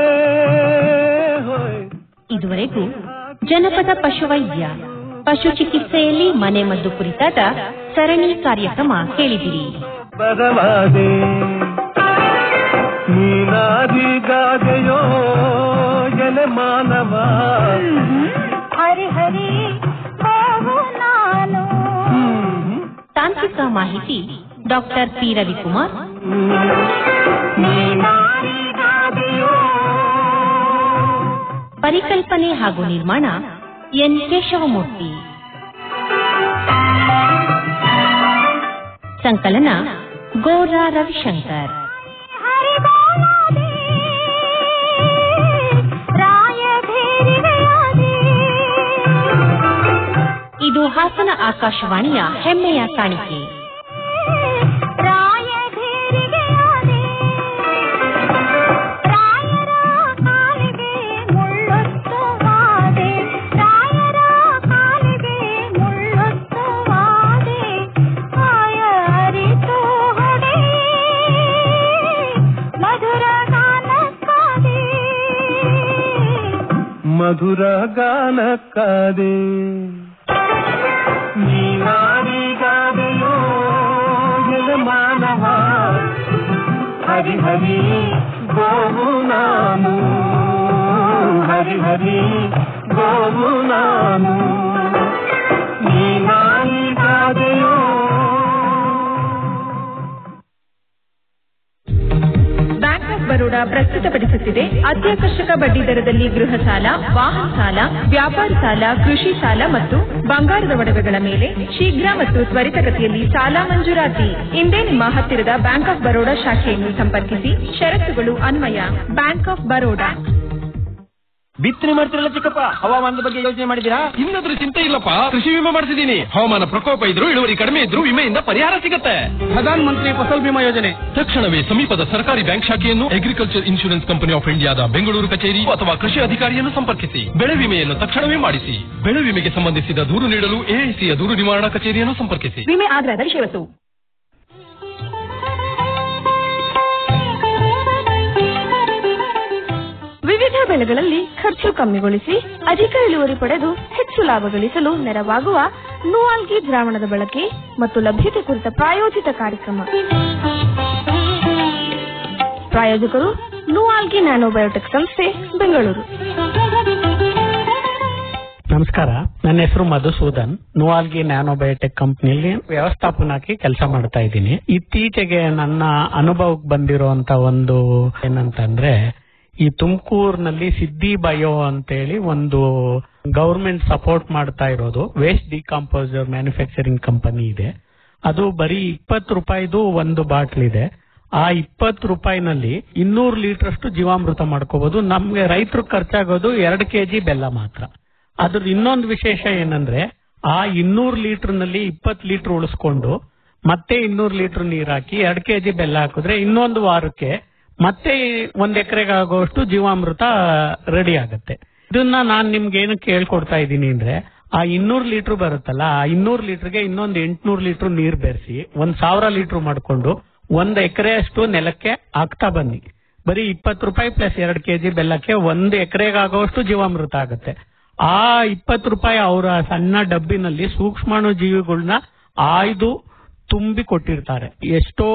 ಹೋಯ್ ಇದುವರೆಗೂ ಜನಪದ ಪಶುವೈದ್ಯ ಪಶು ಚಿಕಿತ್ಸೆಯಲ್ಲಿ ಮನೆಮದ್ದು ಕುರಿತಾದ ಸರಣಿ ಕಾರ್ಯಕ್ರಮ ಕೇಳಿದಿರಿ ಬರವಾದೆ ನೀನಾದಿಗಾದೆಯೋ ಎಲೆ ಮಾನವ ಹರಿ ಹರಿ ಹೋಗು ನಾನು ಹ್ಮ್. ತಾಂತ್ರಿಕ ಮಾಹಿತಿ ಡಾಕ್ಟರ್ ಪಿ ರವಿಕುಮಾರ್ ನೀನಾದಿಗಾದೆಯೋ ಪರಿಕಲ್ಪನೆ ಹಾಗೂ ನಿರ್ಮಾಣ ಎನ್ ಕೇಶವಮೂರ್ತಿ ಸಂಕಲನ ಗೋರಾ ರವಿಶಂಕರ್ ಹರಿಗೋಲಾದೆ ರಾಯಭೇರಿಗೆಯಾದೆ ಇದು ಹಾಸನ ಆಕಾಶವಾಣಿಯ ಹೆಮ್ಮೆಯ ಕಾಣಿಕೆ ರಾಯಭೇರಿಗೆಯಾದೆ ರಾಯರ ಕಾಲಿಗೆ ಮುಳ್ಳೊತ್ತುವಾದೆ ರಾಯರ ಕಾಲಿಗೆ ಮುಳ್ಳೊತ್ತುವಾದೆ ಆಯ ಅರಿತು ಹೊಡೆ ಮಧುರ ಗಾನಕ್ಕಾದೆ ಮಧುರ ಗಾನಕ್ಕಾದೆ ನೀನಾದಿಗಾದೆಯೋ ಎಲೆ ಮಾನವ ಹರಿ ಹರಿ ಗೋವು ನಾನು ಹರಿ ಹರಿ ಗೋವು ನಾನು ನೀನಾದಿಗಾದೆಯೋ ಬ್ಯಾಂಕ್ ಆಫ್ ಬರೋಡಾ ಪ್ರಸ್ತುತಪಡಿಸುತ್ತಿದೆ ಅತ್ಯಾಕರ್ಷಕ ಬಡ್ಡಿ ದರದಲ್ಲಿ ಗೃಹ ಸಾಲ ವಾಹನ ಸಾಲ ವ್ಯಾಪಾರ ಸಾಲ ಕೃಷಿ ಸಾಲ ಮತ್ತು ಬಂಗಾರದ ಒಡವೆಗಳ ಮೇಲೆ ಶೀಘ್ರ ಮತ್ತು ತ್ವರಿತಗತಿಯಲ್ಲಿ ಸಾಲ ಮಂಜೂರಾತಿ ಇಂದೇ ನಿಮ್ಮ ಹತ್ತಿರದ ಬ್ಯಾಂಕ್ ಆಫ್ ಬರೋಡಾ ಶಾಖೆಯನ್ನು ಸಂಪರ್ಕಿಸಿ ಷರತ್ತುಗಳು ಅನ್ವಯ ಬ್ಯಾಂಕ್ ಆಫ್ ಬರೋಡಾ ಬಿತ್ತನೆ ಮಾಡ್ತಿರಲ್ಲ ಚಿಕ್ಕಪ್ಪ ಹವಾಮಾನದ ಬಗ್ಗೆ ಯೋಚನೆ ಮಾಡಿದ್ದೀರಾ ಇನ್ನದ್ರ ಚಿಂತೆ ಇಲ್ಲಪ್ಪ ಕೃಷಿ ವಿಮೆ ಮಾಡಿಸಿದೀನಿ ಹವಾಮಾನ ಪ್ರಕೋಪ ಇದ್ರು ಇಳುವರಿ ಕಡಿಮೆ ಇದ್ರು ವಿಮೆಯಿಂದ ಪರಿಹಾರ ಸಿಗುತ್ತೆ ಪ್ರಧಾನ ಮಂತ್ರಿ ಫಸಲ್ ಬಿಮಾ ಯೋಜನೆ ತಕ್ಷಣವೇ ಸಮೀಪದ ಸರ್ಕಾರಿ ಬ್ಯಾಂಕ್ ಶಾಖೆಯನ್ನು ಅಗ್ರಿಕಲ್ಚರ್ ಇನ್ಶೂರೆನ್ಸ್ ಕಂಪನಿ ಆಫ್ ಇಂಡಿಯಾದ ಬೆಂಗಳೂರು ಕಚೇರಿ ಅಥವಾ ಕೃಷಿ ಅಧಿಕಾರಿಯನ್ನು ಸಂಪರ್ಕಿಸಿ ಬೆಳೆ ವಿಮೆಯನ್ನು ತಕ್ಷಣವೇ ಮಾಡಿಸಿ ಬೆಳೆ ವಿಮೆಗೆ ಸಂಬಂಧಿಸಿದ ದೂರು ನೀಡಲು ಎಐಸಿಯ ದೂರು ನಿವಾರಣಾ ಕಚೇರಿಯನ್ನು ಸಂಪರ್ಕಿಸಿ ವಿಮೆ ಆಧಾರದ ಷರತ್ತು ವಿವಿಧ ಬೆಳೆಗಳಲ್ಲಿ ಖರ್ಚು ಕಮ್ಮಿಗೊಳಿಸಿ ಅಧಿಕ ಇಳುವರಿ ಪಡೆದು ಹೆಚ್ಚು ಲಾಭ ಗಳಿಸಲು ನೆರವಾಗುವ ನೂವಾಲ್ಗಿ ದ್ರಾವಣದ ಬಳಕೆ ಮತ್ತು ಲಭ್ಯತೆ ಕುರಿತ ಪ್ರಾಯೋಜಿತ ಕಾರ್ಯಕ್ರಮ ಪ್ರಾಯೋಜಕರು ನೂವಾಲ್ಗಿ ನ್ಯಾನೋಬಯೋಟೆಕ್ ಸಂಸ್ಥೆ ಬೆಂಗಳೂರು ನಮಸ್ಕಾರ ನನ್ನ ಹೆಸರು ಮಧುಸೂದನ್ ನುವಾಲ್ಗಿ ನ್ಯಾನೋಬಯೋಟೆಕ್ ಕಂಪ್ನಿಯಲ್ಲಿ ವ್ಯವಸ್ಥಾಪನಾಗಿ ಕೆಲಸ ಮಾಡ್ತಾ ಇದ್ದೀನಿ ಇತ್ತೀಚೆಗೆ ನನ್ನ ಅನುಭವಕ್ಕೆ ಬಂದಿರುವಂತ ಒಂದು ಏನಂತಂದ್ರೆ ಈ ತುಮಕೂರಿನಲ್ಲಿ ಸಿದ್ದಿ ಬಯೋ ಅಂತೇಳಿ ಒಂದು ಗವರ್ಮೆಂಟ್ ಸಪೋರ್ಟ್ ಮಾಡ್ತಾ ಇರೋದು ವೇಸ್ಟ್ ಡಿಕಾಂಪೋಸರ್ ಮ್ಯಾನುಫ್ಯಾಕ್ಚರಿಂಗ್ ಕಂಪನಿ ಇದೆ ಅದು ಬರೀ ಇಪ್ಪತ್ತು ರೂಪಾಯಿದು ಒಂದು ಬಾಟ್ಲ್ ಇದೆ ಆ ಇಪ್ಪತ್ತು ರೂಪಾಯಿನಲ್ಲಿ ಇನ್ನೂರು ಲೀಟರ್ ಅಷ್ಟು ಜೀವಾಮೃತ ಮಾಡ್ಕೋಬಹುದು ನಮ್ಗೆ ರೈತರು ಖರ್ಚಾಗೋದು ಎರಡು ಕೆಜಿ ಬೆಲ್ಲ ಮಾತ್ರ ಅದ್ರ ಇನ್ನೊಂದು ವಿಶೇಷ ಏನಂದ್ರೆ ಆ ಇನ್ನೂರು ಲೀಟರ್ ನಲ್ಲಿ ಇಪ್ಪತ್ತು ಲೀಟರ್ ಉಳಿಸ್ಕೊಂಡು ಮತ್ತೆ ಇನ್ನೂರು ಲೀಟರ್ ನೀರ್ ಹಾಕಿ ಎರಡು ಕೆಜಿ ಬೆಲ್ಲ ಹಾಕಿದ್ರೆ ಇನ್ನೊಂದು ವಾರಕ್ಕೆ ಮತ್ತೆ ಒಂದ್ ಎಕರೆಗೆ ಆಗುವಷ್ಟು ಜೀವಾಮೃತ ರೆಡಿ ಆಗತ್ತೆ ಇದನ್ನ ನಾನ್ ನಿಮ್ಗೆ ಏನಕ್ಕೆ ಹೇಳ್ಕೊಡ್ತಾ ಇದ್ದೀನಿ ಅಂದ್ರೆ ಆ ಇನ್ನೂರು ಲೀಟರ್ ಬರುತ್ತಲ್ಲ ಆ ಇನ್ನೂರು ಲೀಟರ್ಗೆ ಇನ್ನೊಂದು ಎಂಟ್ನೂರು ಲೀಟರ್ ನೀರ್ ಬೆರೆಸಿ ಒಂದ್ ಸಾವಿರ ಲೀಟರ್ ಮಾಡ್ಕೊಂಡು ಒಂದ್ ಎಕರೆ ಅಷ್ಟು ನೆಲಕ್ಕೆ ಹಾಕ್ತಾ ಬನ್ನಿ ಬರೀ ಇಪ್ಪತ್ತು ರೂಪಾಯಿ ಪ್ಲಸ್ ಎರಡು ಕೆಜಿ ಬೆಲ್ಲಕ್ಕೆ ಒಂದು ಎಕರೆಗೆ ಆಗುವಷ್ಟು ಜೀವಾಮೃತ ಆಗುತ್ತೆ ಆ ಇಪ್ಪತ್ತು ರೂಪಾಯಿ ಅವರ ಸಣ್ಣ ಡಬ್ಬಿನಲ್ಲಿ ಸೂಕ್ಷ್ಮಾಣು ಜೀವಿಗಳನ್ನ ಆಯ್ದು ತುಂಬಿ ಕೊಟ್ಟಿರ್ತಾರೆ ಎಷ್ಟೋ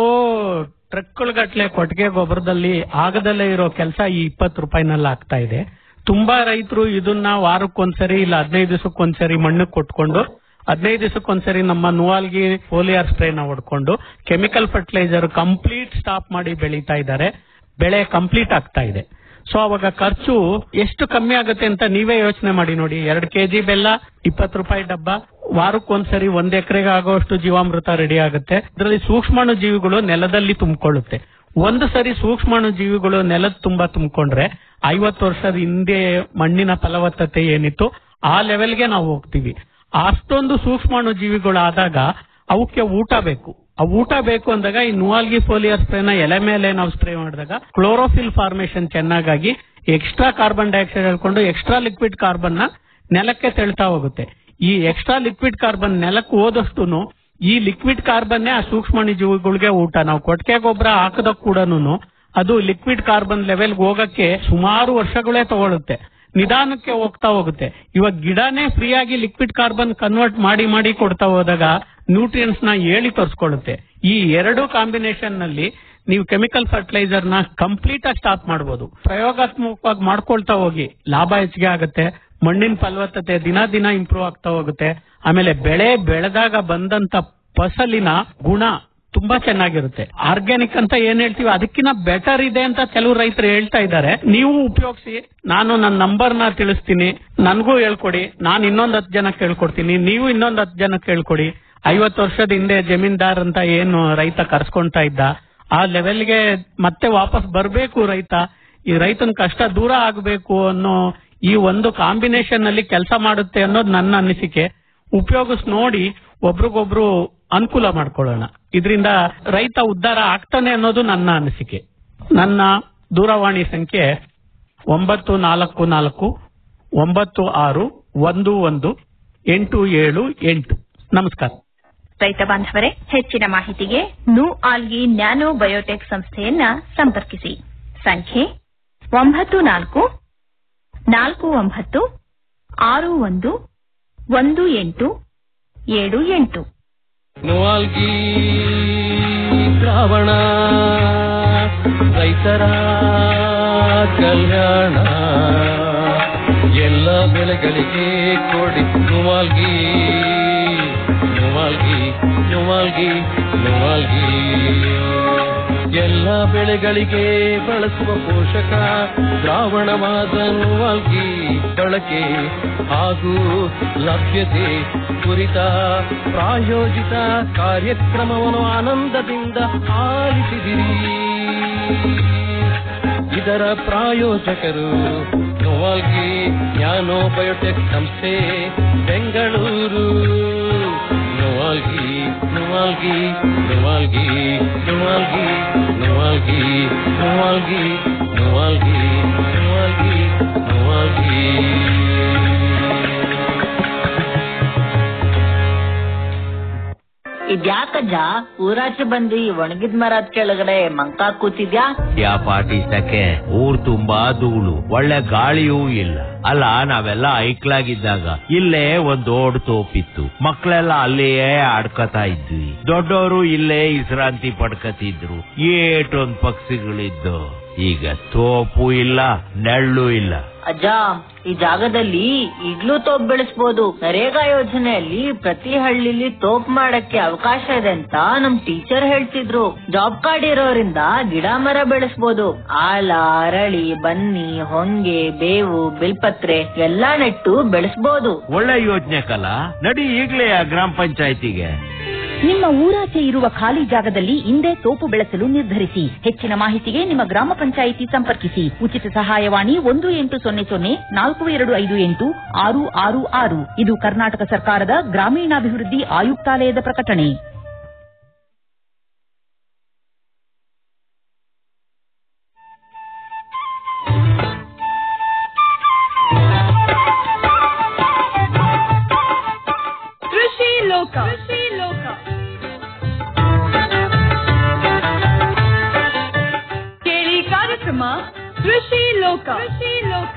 ಟ್ರಕ್ಗಟ್ಟಲೆ ಕೊಟ್ಟಿಗೆ ಗೊಬ್ಬರದಲ್ಲಿ ಆಗದಲ್ಲೇ ಇರೋ ಕೆಲಸ ಈ ಇಪ್ಪತ್ತು ರೂಪಾಯಿನಲ್ಲಿ ಆಗ್ತಾ ಇದೆ ತುಂಬಾ ರೈತರು ಇದನ್ನ ವಾರಕ್ಕೊಂದ್ಸರಿ ಇಲ್ಲ ಹದಿನೈದು ದಿವಸಕ್ಕೊಂದ್ಸರಿ ಮಣ್ಣಕ್ಕೆ ಕೊಟ್ಕೊಂಡು ಹದಿನೈದು ದಿವಸಕ್ಕೊಂದ್ಸರಿ ನಮ್ಮ ನುವಾಲ್ಗಿ ಫೋಲಿಯರ್ ಸ್ಪ್ರೇನ ಹೊಡ್ಕೊಂಡು ಕೆಮಿಕಲ್ ಫರ್ಟಿಲೈಸರ್ ಕಂಪ್ಲೀಟ್ ಸ್ಟಾಪ್ ಮಾಡಿ ಬೆಳೀತಾ ಇದ್ದಾರೆ ಬೆಳೆ ಕಂಪ್ಲೀಟ್ ಆಗ್ತಾ ಇದೆ ಸೊ ಅವಾಗ ಖರ್ಚು ಎಷ್ಟು ಕಮ್ಮಿ ಆಗುತ್ತೆ ಅಂತ ನೀವೇ ಯೋಚನೆ ಮಾಡಿ ನೋಡಿ ಎರಡು ಕೆಜಿ ಬೆಲ್ಲ ಇಪ್ಪತ್ತು ರೂಪಾಯಿ ಡಬ್ಬ ವಾರಕ್ಕೊಂದ್ಸರಿ ಒಂದ್ ಎಕರೆಗೆ ಆಗೋಷ್ಟು ಜೀವಾಮೃತ ರೆಡಿ ಆಗುತ್ತೆ ಇದರಲ್ಲಿ ಸೂಕ್ಷ್ಮಾಣು ಜೀವಿಗಳು ನೆಲದಲ್ಲಿ ತುಂಬಿಕೊಳ್ಳುತ್ತೆ ಒಂದು ಸರಿ ಸೂಕ್ಷ್ಮಾಣು ಜೀವಿಗಳು ನೆಲದ ತುಂಬಾ ತುಂಬಿಕೊಂಡ್ರೆ ಐವತ್ತು ವರ್ಷದ ಹಿಂದೆ ಮಣ್ಣಿನ ಫಲವತ್ತತೆ ಏನಿತ್ತು ಆ ಲೆವೆಲ್ಗೆ ನಾವು ಹೋಗ್ತೀವಿ ಅಷ್ಟೊಂದು ಸೂಕ್ಷ್ಮಾಣು ಜೀವಿಗಳು ಆದಾಗ ಅವಕ್ಕೆ ಊಟ ಬೇಕು ಆ ಊಟ ಬೇಕು ಅಂದಾಗ ಈ ನುವಾಲ್ಗಿ ಫೋಲಿಯರ್ ಸ್ಪ್ರೇನ ಎಲೆ ಮೇಲೆ ನಾವು ಸ್ಪ್ರೇ ಮಾಡಿದಾಗ ಕ್ಲೋರೋಫಿಲ್ ಫಾರ್ಮೇಶನ್ ಚೆನ್ನಾಗಾಗಿ ಎಕ್ಸ್ಟ್ರಾ ಕಾರ್ಬನ್ ಡೈಆಕ್ಸೈಡ್ ಹೇಳ್ಕೊಂಡು ಎಕ್ಸ್ಟ್ರಾ ಲಿಕ್ವಿಡ್ ಕಾರ್ಬನ್ ನ ನೆಲಕ್ಕೆ ತೆಳ್ತಾ ಹೋಗುತ್ತೆ ಈ ಎಕ್ಸ್ಟ್ರಾ ಲಿಕ್ವಿಡ್ ಕಾರ್ಬನ್ ನೆಲಕ್ಕೆ ಹೋದಷ್ಟು ಈ ಲಿಕ್ವಿಡ್ ಕಾರ್ಬನ್ನೇ ಆ ಸೂಕ್ಷ್ಮಾಣು ಜೀವಿಗಳಿಗೆ ಊಟ ನಾವು ಕೊಟ್ಟಿಗೆ ಗೊಬ್ಬರ ಹಾಕದ ಕೂಡನು ಅದು ಲಿಕ್ವಿಡ್ ಕಾರ್ಬನ್ ಲೆವೆಲ್ಗೆ ಹೋಗಕ್ಕೆ ಸುಮಾರು ವರ್ಷಗಳೇ ತಗೊಳುತ್ತೆ ನಿಧಾನಕ್ಕೆ ಹೋಗ್ತಾ ಹೋಗುತ್ತೆ ಇವಾಗ ಗಿಡನೇ ಫ್ರೀಯಾಗಿ ಲಿಕ್ವಿಡ್ ಕಾರ್ಬನ್ ಕನ್ವರ್ಟ್ ಮಾಡಿ ಮಾಡಿ ಕೊಡ್ತಾ ಹೋದಾಗ ನ್ಯೂಟ್ರಿಯನ್ಸ್ ನ ಹೇಳಿ ತೋರಿಸ್ಕೊಳ್ಳುತ್ತೆ ಈ ಎರಡು ಕಾಂಬಿನೇಷನ್ ನಲ್ಲಿ ನೀವು ಕೆಮಿಕಲ್ ಫರ್ಟಿಲೈಸರ್ ನ ಕಂಪ್ಲೀಟ್ ಆಗಿ ಸ್ಟಾಪ್ ಮಾಡಬಹುದು ಪ್ರಯೋಗಾತ್ಮಕವಾಗಿ ಮಾಡ್ಕೊಳ್ತಾ ಹೋಗಿ ಲಾಭ ಹೆಚ್ಚಿಗೆ ಆಗುತ್ತೆ ಮಣ್ಣಿನ ಫಲವತ್ತತೆ ದಿನ ದಿನ ಇಂಪ್ರೂವ್ ಆಗ್ತಾ ಹೋಗುತ್ತೆ ಆಮೇಲೆ ಬೆಳೆ ಬೆಳೆದಾಗ ಬಂದಂತ ಫಸಲಿನ ಗುಣ ತುಂಬಾ ಚೆನ್ನಾಗಿರುತ್ತೆ ಆರ್ಗ್ಯಾನಿಕ್ ಅಂತ ಏನ್ ಹೇಳ್ತೀವಿ ಅದಕ್ಕಿಂತ ಬೆಟರ್ ಇದೆ ಅಂತ ಕೆಲವು ರೈತರು ಹೇಳ್ತಾ ಇದ್ದಾರೆ ನೀವು ಉಪಯೋಗಿಸಿ ನಾನು ನನ್ನ ನಂಬರ್ ನ ತಿಳಿಸ್ತೀನಿ ನನಗೂ ಹೇಳ್ಕೊಡಿ ನಾನು ಇನ್ನೊಂದ್ ಹತ್ತು ಜನಕ್ಕೆ ಹೇಳ್ಕೊಡ್ತೀನಿ ನೀವು ಇನ್ನೊಂದ್ ಹತ್ತು ಜನಕ್ಕೆ ಹೇಳ್ಕೊಡಿ ಐವತ್ತು ವರ್ಷದ ಹಿಂದೆ ಜಮೀನ್ದಾರ್ ಅಂತ ಏನು ರೈತ ಕರ್ಸ್ಕೊಂತಾ ಇದ್ದ ಆ ಲೆವೆಲ್ಗೆ ಮತ್ತೆ ವಾಪಸ್ ಬರ್ಬೇಕು ರೈತ ಈ ರೈತನ ಕಷ್ಟ ದೂರ ಆಗಬೇಕು ಅನ್ನೋ ಈ ಒಂದು ಕಾಂಬಿನೇಷನ್ ನಲ್ಲಿ ಕೆಲಸ ಮಾಡುತ್ತೆ ಅನ್ನೋದು ನನ್ನ ಅನಿಸಿಕೆ ಉಪಯೋಗಿಸ್ ನೋಡಿ ಒಬ್ರಿಗೊಬ್ರು ಅನುಕೂಲ ಮಾಡ್ಕೊಳ್ಳೋಣ ಇದರಿಂದ ರೈತ ಉದ್ಧಾರ ಆಗ್ತಾನೆ ಅನ್ನೋದು ನನ್ನ ಅನಿಸಿಕೆ ನನ್ನ ದೂರವಾಣಿ ಸಂಖ್ಯೆ ಒಂಬತ್ತು ನಾಲ್ಕು ನಾಲ್ಕು ಒಂಬತ್ತು ಆರು ಒಂದು ಒಂದು ಎಂಟು ಏಳು ಎಂಟು ನಮಸ್ಕಾರ ರೈತ ಬಾಂಧವರೇ ಹೆಚ್ಚಿನ ಮಾಹಿತಿಗೆ ನು ಆಲ್ಗಿ ನ್ಯಾನೋ ಬಯೋಟೆಕ್ ಸಂಸ್ಥೆಯನ್ನ ಸಂಪರ್ಕಿಸಿ ಸಂಖ್ಯೆ ಒಂಬತ್ತು ನಾಲ್ಕು ನಾಲ್ಕು ಒಂಬತ್ತು ಆರು ಒಂದು ಒಂದು ಎಂಟು ಏಳು ಎಂಟು ನುವಾಲ್ಗಿ ಶ್ರಾವಣ ರೈತರ ಕಲ್ಯಾಣ ಎಲ್ಲ ಬೆಳೆಗಳಿಗೆ ಕೊಡಿ ನುವಾಲ್ಗಿ ನುವಾಲ್ಗಿ ನುವಾಲ್ಗಿ ನುವಾಲ್ಗಿ ಎಲ್ಲ ಬೆಳೆಗಳಿಗೆ ಬಳಸುವ ಪೋಷಕ ದ್ರಾವಣವಾದ ನುವಾಲ್ಗಿ ಬಳಕೆ ಹಾಗೂ ಲಭ್ಯತೆ ಕುರಿತ ಪ್ರಾಯೋಜಿತ ಕಾರ್ಯಕ್ರಮವನ್ನು ಆನಂದದಿಂದ ಆಲಿಸಿದಿರಿ ಇದರ ಪ್ರಾಯೋಜಕರು ನೋವಾಲ್ಗಿ ಜ್ಞಾನೋ ಬಯೋಟೆಕ್ ಸಂಸ್ಥೆ ಬೆಂಗಳೂರು ನೋವಾಲ್ಗಿ ನೋವಾಲ್ಗಿ ನೋವಾಲ್ಗಿ ನೋವಾಲ್ಗಿ ನೋವಾಲ್ಗಿ ನೋವಾಲ್ಗಿ ನೋವಾಲ್ಗಿ ನೋವಾಲ್ಗಿ ನೋವಾಲ್ಗಿ ಇದ್ಯಾಕಜ್ಜ ಊರಾಚೆ ಬಂದು ಈ ಒಣಗಿದ ಮರದ ಕೆಳಗಡೆ ಮಂಕ ಕೂತಿದ್ಯಾ ಯಾ ಪಾಟಿ ಸಕೆ ಊರ್ ತುಂಬಾ ಧೂಳು ಒಳ್ಳೆ ಗಾಳಿಯೂ ಇಲ್ಲ ಅಲ್ಲ ನಾವೆಲ್ಲ ಐಕ್ಲಾಗಿದ್ದಾಗ ಇಲ್ಲೇ ಒಂದ್ ದೊಡ್ಡ ತೋಪಿತ್ತು ಮಕ್ಳೆಲ್ಲ ಅಲ್ಲಿಯೇ ಆಡ್ಕತಾ ಇದ್ವಿ ದೊಡ್ಡವರು ಇಲ್ಲೇ ವಿಶ್ರಾಂತಿ ಪಡ್ಕತಿದ್ರು ಏಟೊಂದ್ ಪಕ್ಷಿಗಳಿದ್ದು ಈಗ ತೋಪು ಇಲ್ಲ ನೆಳ್ಳು ಇಲ್ಲ ಅಜ್ಜ ಈ ಜಾಗದಲ್ಲಿ ಈಗ್ಲೂ ತೋಪ್ ಬೆಳೆಸ್ಬೋದು ನರೇಗಾ ಯೋಜನೆಯಲ್ಲಿ ಪ್ರತಿ ಹಳ್ಳಿಲಿ ತೋಪ್ ಮಾಡಕ್ಕೆ ಅವಕಾಶ ಇದೆ ಅಂತ ನಮ್ ಟೀಚರ್ ಹೇಳ್ತಿದ್ರು ಜಾಬ್ ಕಾರ್ಡ್ ಇರೋರಿಂದ ಗಿಡ ಮರ ಬೆಳೆಸ್ಬೋದು ಆಲ ಅರಳಿ ಬನ್ನಿ ಹೊಂಗೆ ಬೇವು ಬಿಲ್ಪತ್ರೆ ಎಲ್ಲಾ ನೆಟ್ಟು ಬೆಳೆಸ್ಬೋದು ಒಳ್ಳೆ ಯೋಜನೆ ಕಲ ನಡಿ ಈಗ್ಲೇ ಆ ಗ್ರಾಮ ಪಂಚಾಯತಿಗೆ ನಿಮ್ಮ ಊರಾಚೆ ಇರುವ ಖಾಲಿ ಜಾಗದಲ್ಲಿ ಇಂದೇ ತೋಪು ಬೆಳೆಸಲು ನಿರ್ಧರಿಸಿ ಹೆಚ್ಚಿನ ಮಾಹಿತಿಗೆ ನಿಮ್ಮ ಗ್ರಾಮ ಪಂಚಾಯಿತಿ ಸಂಪರ್ಕಿಸಿ ಉಚಿತ ಸಹಾಯವಾಣಿ ಒಂದು ಎಂಟು ಸೊನ್ನೆ ಸೊನ್ನೆ ನಾಲ್ಕು ಎರಡು ಐದು ಎಂಟು ಆರು ಆರು ಆರು ಇದು ಕರ್ನಾಟಕ ಸರ್ಕಾರದ ಗ್ರಾಮೀಣಾಭಿವೃದ್ಧಿ ಆಯುಕ್ತಾಲಯದ ಪ್ರಕಟಣೆ ಕೃಷಿ ಲೋಕ ಕೃಷಿ ಲೋಕ ಕೇಳಿ ಕಾರ್ಯಕ್ರಮ ಕೃಷಿ ಲೋಕ ಕೃಷಿ ಲೋಕ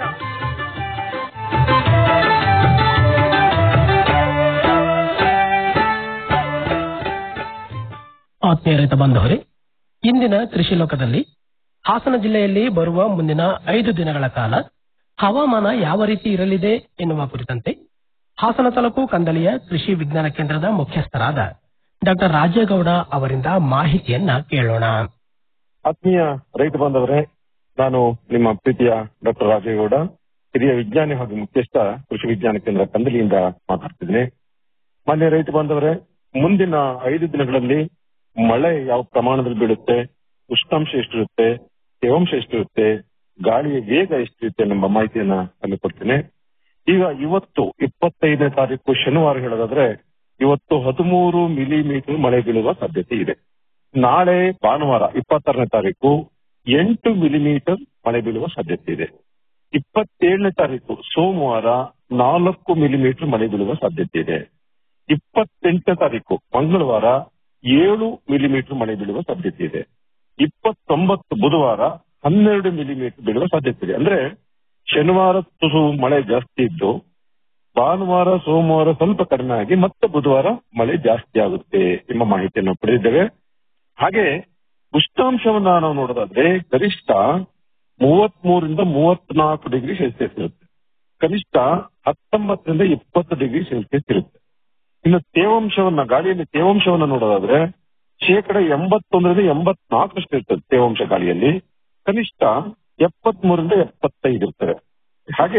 ಆತ್ಮೀಯ ರೈತ ಬಾಂಧವರೇ ಇಂದಿನ ಕೃಷಿ ಲೋಕದಲ್ಲಿ ಹಾಸನ ಜಿಲ್ಲೆಯಲ್ಲಿ ಬರುವ ಮುಂದಿನ ಐದು ದಿನಗಳ ಕಾಲ ಹವಾಮಾನ ಯಾವ ರೀತಿ ಇರಲಿದೆ ಎನ್ನುವ ಕುರಿತಂತೆ ಹಾಸನ ತಾಲೂಕು ಕಂದಲಿಯ ಕೃಷಿ ವಿಜ್ಞಾನ ಕೇಂದ್ರದ ಮುಖ್ಯಸ್ಥರಾದ ಡಾಕ್ಟರ್ ರಾಜೇಗೌಡ ಅವರಿಂದ ಮಾಹಿತಿಯನ್ನ ಕೇಳೋಣ ಆತ್ಮೀಯ ರೈತ ಬಾಂಧವರೇ ನಾನು ನಿಮ್ಮ ಪ್ರೀತಿಯ ಡಾಕ್ಟರ್ ರಾಜೇಗೌಡ ಹಿರಿಯ ವಿಜ್ಞಾನಿ ಹಾಗೂ ಮುಖ್ಯಸ್ಥ ಕೃಷಿ ವಿಜ್ಞಾನ ಕೇಂದ್ರ ಕಂದಲಿಯಿಂದ ಮಾತಾಡ್ತಿದ್ದೀನಿ ಮಾನ್ಯ ರೈತ ಬಾಂಧವರೇ ಮುಂದಿನ ಐದು ದಿನಗಳಲ್ಲಿ ಮಳೆ ಯಾವ ಪ್ರಮಾಣದಲ್ಲಿ ಬೀಳುತ್ತೆ ಉಷ್ಣಾಂಶ ಎಷ್ಟಿರುತ್ತೆ ತೇವಾಂಶ ಎಷ್ಟಿರುತ್ತೆ ಗಾಳಿಯ ವೇಗ ಎಷ್ಟಿರುತ್ತೆ ಎಂಬ ಮಾಹಿತಿಯನ್ನ ಅಲ್ಲಿ ಕೊಡ್ತೀನಿ ಈಗ ಇವತ್ತು ಇಪ್ಪತ್ತೈದನೇ ತಾರೀಕು ಶನಿವಾರ ಹೇಳೋದಾದ್ರೆ ಇವತ್ತು ಹದಿಮೂರು ಮಿಲಿಮೀಟರ್ ಮಳೆ ಬೀಳುವ ಸಾಧ್ಯತೆ ಇದೆ ನಾಳೆ ಭಾನುವಾರ ಇಪ್ಪತ್ತಾರನೇ ತಾರೀಕು ಎಂಟು ಮಿಲಿಮೀಟರ್ ಮಳೆ ಬೀಳುವ ಸಾಧ್ಯತೆ ಇದೆ ಇಪ್ಪತ್ತೇಳನೇ ತಾರೀಕು ಸೋಮವಾರ ನಾಲ್ಕು ಮಿಲಿಮೀಟರ್ ಮಳೆ ಬೀಳುವ ಸಾಧ್ಯತೆ ಇದೆ ಇಪ್ಪತ್ತೆಂಟನೇ ತಾರೀಕು ಮಂಗಳವಾರ ಏಳು ಮಿಲಿಮೀಟರ್ ಮಳೆ ಬೀಳುವ ಸಾಧ್ಯತೆ ಇದೆ ಇಪ್ಪತ್ತೊಂಬತ್ತು ಬುಧವಾರ ಹನ್ನೆರಡು ಮಿಲಿಮೀಟರ್ ಬೀಳುವ ಸಾಧ್ಯತೆ ಇದೆ ಅಂದ್ರೆ ಶನಿವಾರ ತುಸು ಮಳೆ ಜಾಸ್ತಿ ಇದ್ದು ಭಾನುವಾರ ಸೋಮವಾರ ಸ್ವಲ್ಪ ಕಡಿಮೆ ಆಗಿ ಮತ್ತೆ ಬುಧವಾರ ಮಳೆ ಜಾಸ್ತಿ ಆಗುತ್ತೆ ಎಂಬ ಮಾಹಿತಿಯನ್ನು ಪಡೆದಿದ್ದೇವೆ ಹಾಗೆ ಉಷ್ಣಾಂಶವನ್ನ ನಾವು ನೋಡೋದಾದ್ರೆ ಗರಿಷ್ಠ ಮೂವತ್ಮೂರಿಂದ ಮೂವತ್ನಾಲ್ಕು ಡಿಗ್ರಿ ಸೆಲ್ಸಿಯಸ್ ಇರುತ್ತೆ ಕನಿಷ್ಠ ಹತ್ತೊಂಬತ್ತರಿಂದ ಇಪ್ಪತ್ತು ಡಿಗ್ರಿ ಸೆಲ್ಸಿಯಸ್ ಇರುತ್ತೆ ಇನ್ನು ತೇವಾಂಶವನ್ನ ಗಾಳಿಯಲ್ಲಿ ತೇವಾಂಶವನ್ನ ನೋಡೋದಾದ್ರೆ ಶೇಕಡ ಎಂಬತ್ತೊಂದರಿಂದ ಎಂಬತ್ನಾಲ್ಕರಷ್ಟು ಇರ್ತದೆ ತೇವಾಂಶ ಗಾಳಿಯಲ್ಲಿ ಕನಿಷ್ಠ ಎಪ್ಪತ್ಮೂರರಿಂದ ಎಪ್ಪತ್ತೈದು ಇರ್ತದೆ ಹಾಗೆ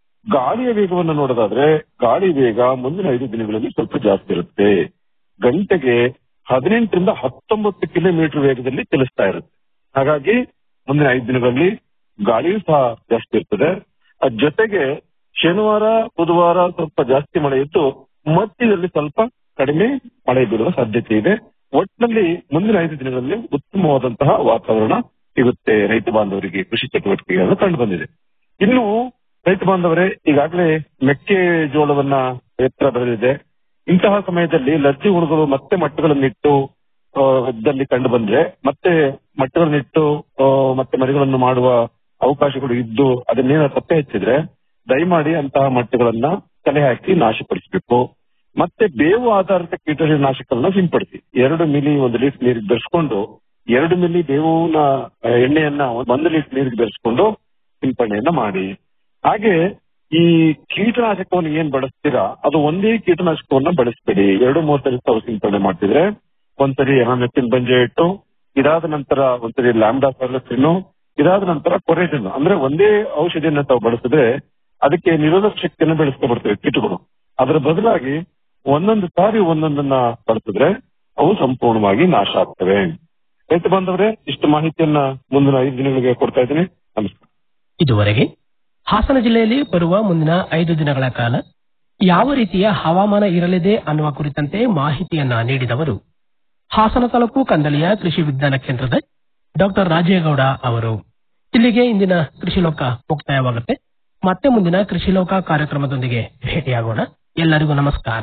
ಗಾಳಿಯ ವೇಗವನ್ನು ನೋಡೋದಾದ್ರೆ ಗಾಳಿ ವೇಗ ಮುಂದಿನ ಐದು ದಿನಗಳಲ್ಲಿ ಸ್ವಲ್ಪ ಜಾಸ್ತಿ ಇರುತ್ತೆ ಗಂಟೆಗೆ ಹದಿನೆಂಟರಿಂದ ಹತ್ತೊಂಬತ್ತು ಕಿಲೋಮೀಟರ್ ವೇಗದಲ್ಲಿ ಚಲಿಸ್ತಾ ಇರುತ್ತೆ ಹಾಗಾಗಿ ಮುಂದಿನ ಐದು ದಿನಗಳಲ್ಲಿ ಗಾಳಿಯೂ ಸಹ ಜಾಸ್ತಿ ಇರ್ತದೆ ಅದ್ ಜೊತೆಗೆ ಶನಿವಾರ ಬುಧವಾರ ಸ್ವಲ್ಪ ಜಾಸ್ತಿ ಮಳೆ ಇದ್ದು ಮಧ್ಯದಲ್ಲಿ ಸ್ವಲ್ಪ ಕಡಿಮೆ ಮಳೆ ಬೀಳುವ ಸಾಧ್ಯತೆ ಇದೆ ಒಟ್ಟಿನಲ್ಲಿ ಮುಂದಿನ ಐದು ದಿನಗಳಲ್ಲಿ ಉತ್ತಮವಾದಂತಹ ವಾತಾವರಣ ಸಿಗುತ್ತೆ ರೈತ ಬಾಂಧವರಿಗೆ ಕೃಷಿ ಚಟುವಟಿಕೆಗಳನ್ನು ಕಂಡು ಬಂದಿದೆ ಇನ್ನು ರೈತ ಬಾಂಧವರೇ ಈಗಾಗಲೇ ಮೆಕ್ಕೆಜೋಳವನ್ನ ಎತ್ತರ ಬೆಳೆದಿದೆ ಇಂತಹ ಸಮಯದಲ್ಲಿ ಲದ್ದಿ ಹುಳುಗಳು ಮತ್ತೆ ಮಟ್ಟಗಳನ್ನಿಟ್ಟು ಆ, ಇದ್ದಲ್ಲಿ ಕಂಡು ಬಂದ್ರೆ ಮತ್ತೆ ಮಟ್ಟಗಳನ್ನಿಟ್ಟು ಆ, ಮತ್ತೆ ಮರಿಗಳನ್ನು ಮಾಡುವ ಅವಕಾಶಗಳು ಇದ್ದು ಅದನ್ನೇನ ಪತ್ತೆ ಹಚ್ಚಿದ್ರೆ ದಯಮಾಡಿ ಅಂತಹ ಮಟ್ಟಗಳನ್ನ ತಲೆ ಹಾಕಿ ನಾಶಪಡಿಸಬೇಕು ಮತ್ತೆ ಬೇವು ಆಧಾರಿತ ಕೀಟನಾಶಕಗಳನ್ನ ಸಿಂಪಡಿಸಿ ಎರಡು ಮಿಲಿ ಒಂದು ಲೀಟರ್ ನೀರಿಗೆ ಬೆರೆಸ್ಕೊಂಡು ಎರಡು ಮಿಲಿ ಬೇವಿನ ಆ, ಎಣ್ಣೆಯನ್ನ ಒಂದು ಲೀಟರ್ ನೀರಿಗೆ ಬೆರೆಸ್ಕೊಂಡು ಸಿಂಪಡಣೆಯನ್ನ ಮಾಡಿ ಹಾಗೆ ಈ ಕೀಟನಾಶಕವನ್ನು ಏನ್ ಬಳಸ್ತೀರಾ ಅದು ಒಂದೇ ಕೀಟನಾಶಕವನ್ನ ಬಳಸಬೇಡಿ ಎರಡು ಮೂರು ಸರಿ ತಾವು ಸಿಂಪಡಣೆ ಮಾಡ್ತಿದ್ರೆ ಒಂದ್ಸರಿ ಎನಾಮೆಥಿನ್ ಬಂಜೆಟ್ಟು ಇದಾದ ನಂತರ ಒಂದ್ಸರಿ ಲ್ಯಾಂಬ್ಡಾ ಫರ್ಲಸಿನ್ನು ಇದಾದ ನಂತರ ಕೊರೇಜನ್ ಅಂದ್ರೆ ಒಂದೇ ಔಷಧಿಯನ್ನ ತಾವು ಬಳಸಿದ್ರೆ ಅದಕ್ಕೆ ನಿರೋಧಕ ಶಕ್ತಿಯನ್ನು ಬೆಳೆಸ್ಕೊ ಬರ್ತವೆ ಕೀಟಗಳು ಅದರ ಬದಲಾಗಿ ಒಂದೊಂದು ಸಾರಿ ಒಂದೊಂದನ್ನ ಬಳಸಿದ್ರೆ ಅವು ಸಂಪೂರ್ಣವಾಗಿ ನಾಶ ಆಗ್ತವೆ ರೈತ ಬಾಂಧವರೇ ಇಷ್ಟು ಮಾಹಿತಿಯನ್ನ ಮುಂದಿನ ಐದು ದಿನಗಳಿಗೆ ಕೊಡ್ತಾ ಇದ್ದೀನಿ ನಮಸ್ಕಾರ ಇದುವರೆಗೆ ಹಾಸನ ಜಿಲ್ಲೆಯಲ್ಲಿ ಬರುವ ಮುಂದಿನ ಐದು ದಿನಗಳ ಕಾಲ ಯಾವ ರೀತಿಯ ಹವಾಮಾನ ಇರಲಿದೆ ಅನ್ನುವ ಕುರಿತಂತೆ ಮಾಹಿತಿಯನ್ನ ನೀಡಿದವರು ಹಾಸನ ತಾಲೂಕು ಕಂದಲಿಯ ಕೃಷಿ ವಿಜ್ಞಾನ ಕೇಂದ್ರದ ಡಾಕ್ಟರ್ ರಾಜೇಗೌಡ ಅವರು ಇಲ್ಲಿಗೆ ಇಂದಿನ ಕೃಷಿ ಲೋಕ ಮುಕ್ತಾಯವಾಗುತ್ತೆ ಮತ್ತೆ ಮುಂದಿನ ಕೃಷಿ ಲೋಕ ಕಾರ್ಯಕ್ರಮದೊಂದಿಗೆ ಭೇಟಿಯಾಗೋಣ ಎಲ್ಲರಿಗೂ ನಮಸ್ಕಾರ